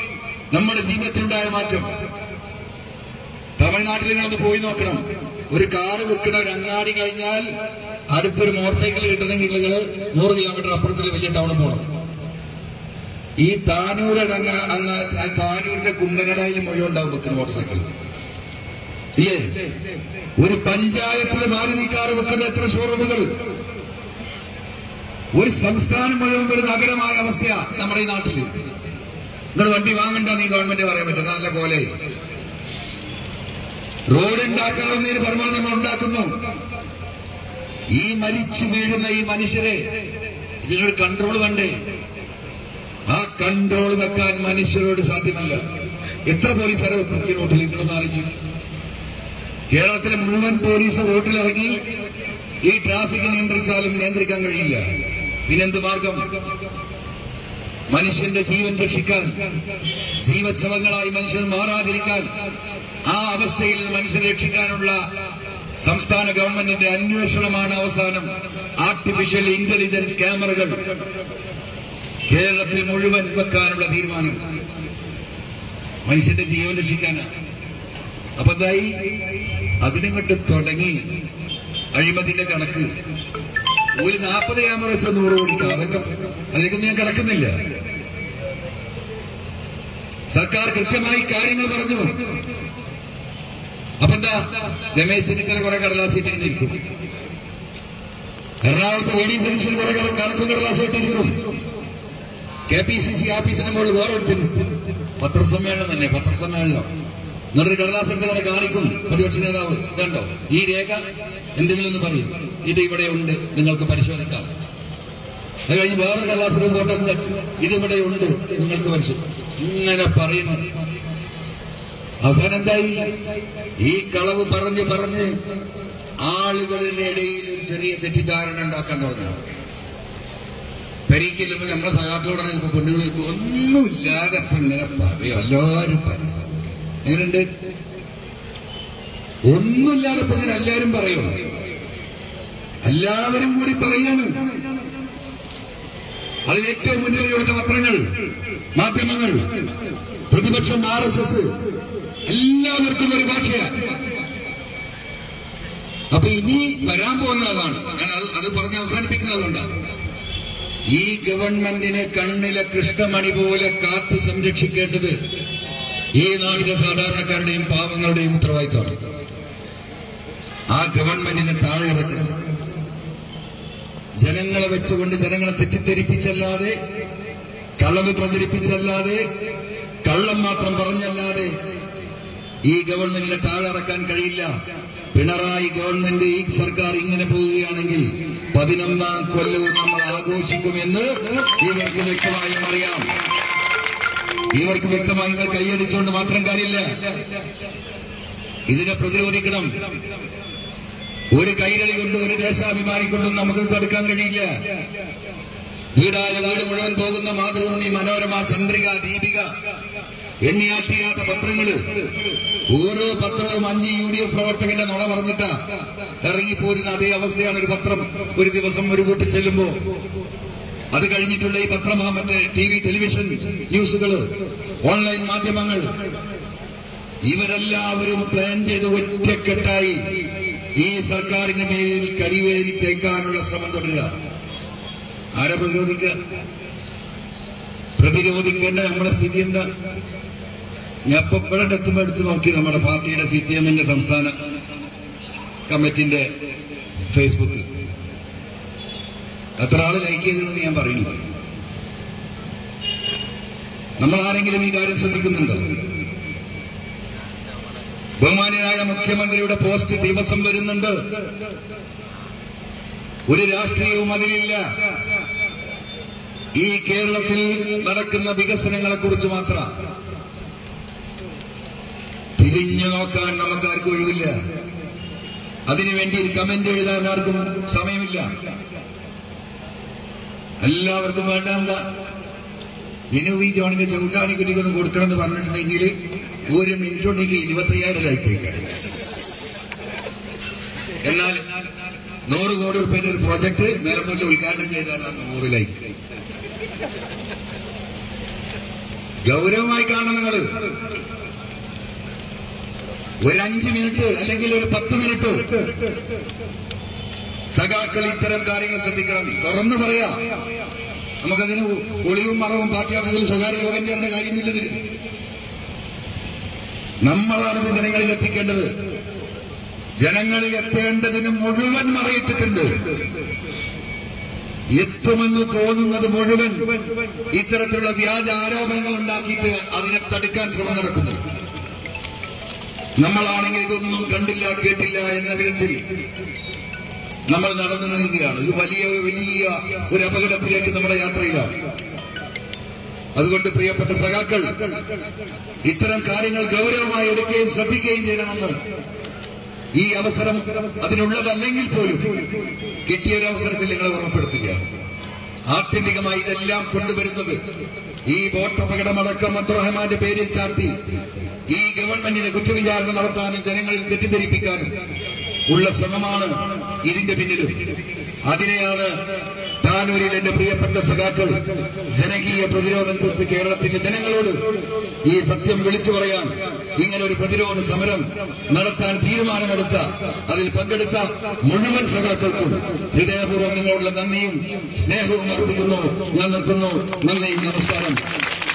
നമ്മുടെ ജീവിതത്തിലുണ്ടായ മാറ്റം തമിഴ്നാട്ടിൽ നിങ്ങളൊന്ന് പോയി നോക്കണം ഒരു കാറ് വിൽക്കണ ഒരു അങ്ങാടി കഴിഞ്ഞാൽ അടുത്തൊരു മോട്ടോർ സൈക്കിൾ കിട്ടണമെങ്കിൽ നിങ്ങൾ നൂറ് കിലോമീറ്റർ അപ്പുറത്തുള്ള വലിയ ടൗണിൽ പോകണം ഈ താനൂരുടെ അങ്ങ് അങ്ങ് ആ താനൂരിന്റെ കുണ്ടകടയിൽ മുഴുവൻ ഉണ്ടാവും വെക്കുന്ന മോട്ടോർ സൈക്കിൾ ഇല്ലേ ഒരു പഞ്ചായത്തിലെ മാരുതി കാർ വെക്കുന്ന എത്ര ഷോറൂമുകൾ ഒരു സംസ്ഥാനം മുഴുവൻ ഒരു നഗരമായ അവസ്ഥയാ നമ്മുടെ ഈ നാട്ടില് നിങ്ങൾ വണ്ടി വാങ്ങണ്ട നീ ഗവൺമെന്റ് പറയാൻ പറ്റും നല്ല പോലെ റോഡ് ഉണ്ടാക്കാവുന്നതിന് പരമാവധി നമ്മൾ ഉണ്ടാക്കുന്നു ഈ മരിച്ചു വീഴുന്ന ഈ മനുഷ്യരെ ഇതിനൊരു കൺട്രോൾ വേണ്ടേ ആ കൺട്രോൾ വെക്കാൻ മനുഷ്യരോട് സാധ്യമല്ല എത്ര പോലീസുകാരെ ഈ റോട്ടിൽ നിങ്ങളൊന്ന് ആലോചിച്ചു കേരളത്തിലെ മുഴുവൻ പോലീസ് റോട്ടിലിറങ്ങി ഈ ട്രാഫിക് നിയന്ത്രിച്ചാലും നിയന്ത്രിക്കാൻ കഴിയില്ല പിന്നെന്ത് മാർഗം മനുഷ്യന്റെ ജീവൻ രക്ഷിക്കാൻ ജീവച്ഛവങ്ങളായി മനുഷ്യൻ മാറാതിരിക്കാൻ ആ അവസ്ഥയിൽ നിന്ന് മനുഷ്യനെ രക്ഷിക്കാനുള്ള സംസ്ഥാന ഗവൺമെന്റിന്റെ അന്വേഷണമാണ് അവസാനം ആർട്ടിഫിഷ്യൽ ഇന്റലിജൻസ് ക്യാമറകൾ കേരളത്തിൽ മുഴുവൻ വെക്കാനുള്ള തീരുമാനം മനുഷ്യന്റെ ജീവൻ രക്ഷിക്കാനാണ് അപ്പൊ എന്തായി അതിനങ്ങോട്ട് തുടങ്ങി അഴിമതിന്റെ കണക്ക് ഒരു നാൽപ്പത് ക്യാമറ വെച്ച നൂറ് കോടിക്കാം അതൊക്കെ അതിലേക്കൊന്നും ഞാൻ കിടക്കുന്നില്ല സർക്കാർ കൃത്യമായി കാര്യങ്ങൾ പറഞ്ഞു അപ്പൊ എന്താ രമേശ് ചെന്നിത്തല കുറെ കടലാസ് ഇട്ടിരിക്കും എറണാകുളത്ത് വി ഡി സതീശൻ കുറെ കട- കണക്കും കടലാസ് ഇട്ടിരിക്കും കെ പി സി സി ഓഫീസിന് മുകളിൽ വേറെ എടുത്തിരിക്കും പത്രസമ്മേളനം തന്നെ പത്രസമ്മേളനം എന്നിട്ട് കടലാസ് എടുത്ത് അവിടെ കാണിക്കും പ്രതിപക്ഷ നേതാവ് ഇതുണ്ടോ ഈ രേഖ എന്തെങ്കിലും ഒന്ന് പറയും ഇത് ഇവിടെ ഉണ്ട് നിങ്ങൾക്ക് പരിശോധിക്കാം അത് കഴിഞ്ഞ് വേറെ കടലാസിൽ ഫോട്ടോ ഇത് ഇവിടെ ഉണ്ട് നിങ്ങൾക്ക് പരിശോധിക്കാം ഇങ്ങനെ പറയുന്നു അവസാനം എന്തായി ഈ കളവ് പറഞ്ഞ് പറഞ്ഞ് ആളുകളുടെ ഇടയിൽ ഒരു ചെറിയ തെറ്റിദ്ധാരണ ഉണ്ടാക്കാൻ തുടങ്ങി പെരീക്കില്ലുമ്പോ നമ്മുടെ സഹാത്തോടെ ഇപ്പൊ പെണ്ണുകൾ ഒന്നുമില്ലാതെ ഇപ്പൊ ഇങ്ങനെ പറയും എല്ലാവരും പറയും എങ്ങനെയുണ്ട് ഒന്നുമില്ലാതെ ഇപ്പൊ ഇങ്ങനെ എല്ലാവരും പറയും എല്ലാവരും കൂടി പറയാണ് അതിൽ ഏറ്റവും മുന്നിൽ ഇവിടുത്തെ പത്രങ്ങൾ മാധ്യമങ്ങൾ പ്രതിപക്ഷം ആർ എസ് എസ് എല്ലാവർക്കും ഒരു ഭാഷയാണ് അപ്പൊ ഇനി വരാൻ പോകുന്നതാണ് ഞാൻ അത് അത് പറഞ്ഞ് അവസാനിപ്പിക്കുന്നതുകൊണ്ടാണ് ഈ ഗവൺമെന്റിനെ കണ്ണിലെ കൃഷ്ണമണി പോലെ കാത്തു സംരക്ഷിക്കേണ്ടത് ഈ നാട്ടിലെ സാധാരണക്കാരുടെയും പാവങ്ങളുടെയും ഉത്തരവാദിത്തമാണ് ആ ഗവൺമെന്റിനെ താഴെ ഇറക്കണം ജനങ്ങളെ വെച്ചുകൊണ്ട് ജനങ്ങളെ തെറ്റിദ്ധരിപ്പിച്ചല്ലാതെ കളവ് പ്രചരിപ്പിച്ചല്ലാതെ കള്ളം മാത്രം പറഞ്ഞല്ലാതെ ഈ ഗവൺമെന്റിനെ താഴെ ഇറക്കാൻ കഴിയില്ല പിണറായി ഗവൺമെന്റ് ഈ സർക്കാർ ഇങ്ങനെ പോവുകയാണെങ്കിൽ പതിനൊന്നാം കൊല്ലവും നമ്മൾ ആഘോഷിക്കുമെന്ന് ഇവർക്ക് വ്യക്തമായും അറിയാം ഇവർക്ക് വ്യക്തമായി നിങ്ങൾ കൈയടിച്ചുകൊണ്ട് മാത്രം കാര്യമില്ല ഇതിനെ പ്രതിരോധിക്കണം ഒരു കൈരളി കൊണ്ടും ഒരു ദേശാഭിമാനി കൊണ്ടും നമുക്ക് തടുക്കാൻ കഴിയില്ല വീടായ വീട് മുഴുവൻ പോകുന്ന മാതൃഭൂമി മനോരമ ചന്ദ്രിക ദീപിക എണ്ണിയാട്ടിയാത്ത പത്രങ്ങള് ഓരോ പത്രവും അഞ്ച് യു ഡി എഫ് പ്രവർത്തകന്റെ നുണ പറഞ്ഞിട്ട ഇറങ്ങിപ്പോരുന്ന അതേ അവസ്ഥയാണ് ഒരു പത്രം ഒരു ദിവസം ഒരു വീട്ടിൽ ചെല്ലുമ്പോ അത് കഴിഞ്ഞിട്ടുള്ള ഈ പത്രം ആ മറ്റേ ടി വി ടെലിവിഷൻ ന്യൂസുകള് ഓൺലൈൻ മാധ്യമങ്ങൾ ഇവരെല്ലാവരും പ്ലാൻ ചെയ്ത് ഒറ്റക്കെട്ടായി ഈ സർക്കാരിന് മേലിൽ കരിവേരി തേക്കാനുള്ള ശ്രമം തുടരുക ആരെ പ്രതിരോധിക്കുക പ്രതിരോധിക്കേണ്ട നമ്മുടെ സ്ഥിതി എന്താ ഞാൻ ഇപ്പൊ ഇവിടെ എത്തുമ്പോ എടുത്ത് നോക്കി നമ്മുടെ പാർട്ടിയുടെ സി പി എമ്മിന്റെ സംസ്ഥാന കമ്മിറ്റിന്റെ ഫേസ്ബുക്ക് എത്ര ആള് ലൈക്ക് ചെയ്തെന്ന് ഞാൻ പറയുന്നില്ല നമ്മൾ ആരെങ്കിലും ഈ കാര്യം ശ്രദ്ധിക്കുന്നുണ്ടോ ബഹുമാന്യനായ മുഖ്യമന്ത്രിയുടെ പോസ്റ്റ് ദിവസം വരുന്നുണ്ട് ഒരു രാഷ്ട്രീയവും അതിലില്ല ഈ കേരളത്തിൽ നടക്കുന്ന വികസനങ്ങളെ കുറിച്ച് മാത്രം തിരിഞ്ഞു നോക്കാൻ നമുക്ക് ആർക്കും ഒഴിവില്ല അതിനുവേണ്ടി ഒരു കമന്റ് എഴുതാൻ ആർക്കും സമയമില്ല എല്ലാവർക്കും വേണ്ട എന്താ വിനു വി ജോണിന്റെ ചവിട്ടാണി കുട്ടിക്കൊന്ന് കൊടുക്കണമെന്ന് പറഞ്ഞിട്ടുണ്ടെങ്കിൽ ഒരു മിനിറ്റ് ഉണ്ടെങ്കിൽ ഇരുപത്തയ്യായിരം ലൈക്ക് അയക്കാൻ എന്നാൽ നൂറ് കോടി റുപ്യന്റെ ഒരു പ്രൊജക്ട് നിലമ്പൂരിൽ ഉദ്ഘാടനം ചെയ്താൽ ആ നൂറ് ലൈക്ക് ഗൗരവമായി കാണണം നിങ്ങൾ ഒരു അഞ്ച് മിനിറ്റ് അല്ലെങ്കിൽ ഒരു പത്ത് മിനിറ്റ് സഖാക്കൾ ഇത്തരം കാര്യങ്ങൾ ശ്രദ്ധിക്കണം തുറന്നു പറയാ നമുക്കതിന് ഒളിവും മറവും പാർട്ടി ഓഫീസിൽ സ്വകാര്യ യോഗം ചേരേണ്ട കാര്യമില്ലതിൽ നമ്മളാണ് ഇത് ജനങ്ങളിൽ എത്തിക്കേണ്ടത് ജനങ്ങളിൽ എത്തേണ്ടതിന് മുഴുവൻ മറയിട്ടിട്ടുണ്ട് എത്തുമെന്ന് തോന്നുന്നത് മുഴുവൻ ഇത്തരത്തിലുള്ള വ്യാജ ആരോപണങ്ങൾ ഉണ്ടാക്കിയിട്ട് അതിനെ തടുക്കാൻ ശ്രമം നടക്കുന്നു നമ്മളാണെങ്കിൽ ഇതൊന്നും കണ്ടില്ല കേട്ടില്ല എന്ന വിധത്തിൽ നമ്മൾ നടന്നു നീങ്ങുകയാണ് ഇത് വലിയ വലിയ ഒരു അപകടത്തിലേക്ക് നമ്മുടെ യാത്രയിലാണ് അതുകൊണ്ട് പ്രിയപ്പെട്ട സഖാക്കൾ ഇത്തരം കാര്യങ്ങൾ ഗൗരവമായി എടുക്കുകയും ശ്രദ്ധിക്കുകയും ചെയ്യണമെന്ന് ഈ അവസരം അതിനുള്ളതല്ലെങ്കിൽ പോലും കിട്ടിയ ഒരു അവസരത്തിൽ നിങ്ങളെ ഓർമ്മപ്പെടുത്തുകയാണ് ആത്യന്തികമായി ഇതെല്ലാം കൊണ്ടുവരുന്നത് ഈ ബോട്ട് അപകടമടക്കം അബ്ദുറഹ്മാന്റെ പേരിൽ ചാർത്തി ഈ ഗവൺമെന്റിനെ കുറ്റവിചാരണ നടത്താനും ജനങ്ങളിൽ തെറ്റിദ്ധരിപ്പിക്കാനും ഉള്ള ശ്രമമാണ് ഇതിന്റെ പിന്നിലും അതിനെയാണ് താനൂരിൽ എന്റെ പ്രിയപ്പെട്ട സഖാക്കൾ ജനകീയ പ്രതിരോധം തീർത്ത് കേരളത്തിന്റെ ജനങ്ങളോട് ഈ സത്യം വിളിച്ചു പറയാൻ ഇങ്ങനെ ഒരു പ്രതിരോധ സമരം നടത്താൻ തീരുമാനമെടുത്ത അതിൽ പങ്കെടുത്ത മുഴുവൻ സഖാക്കൾക്കും ഹൃദയപൂർവ്വം നിങ്ങളോടുള്ള നന്ദിയും സ്നേഹവും അർപ്പിക്കുന്നു ഞാൻ നിർത്തുന്നു നന്ദി നമസ്കാരം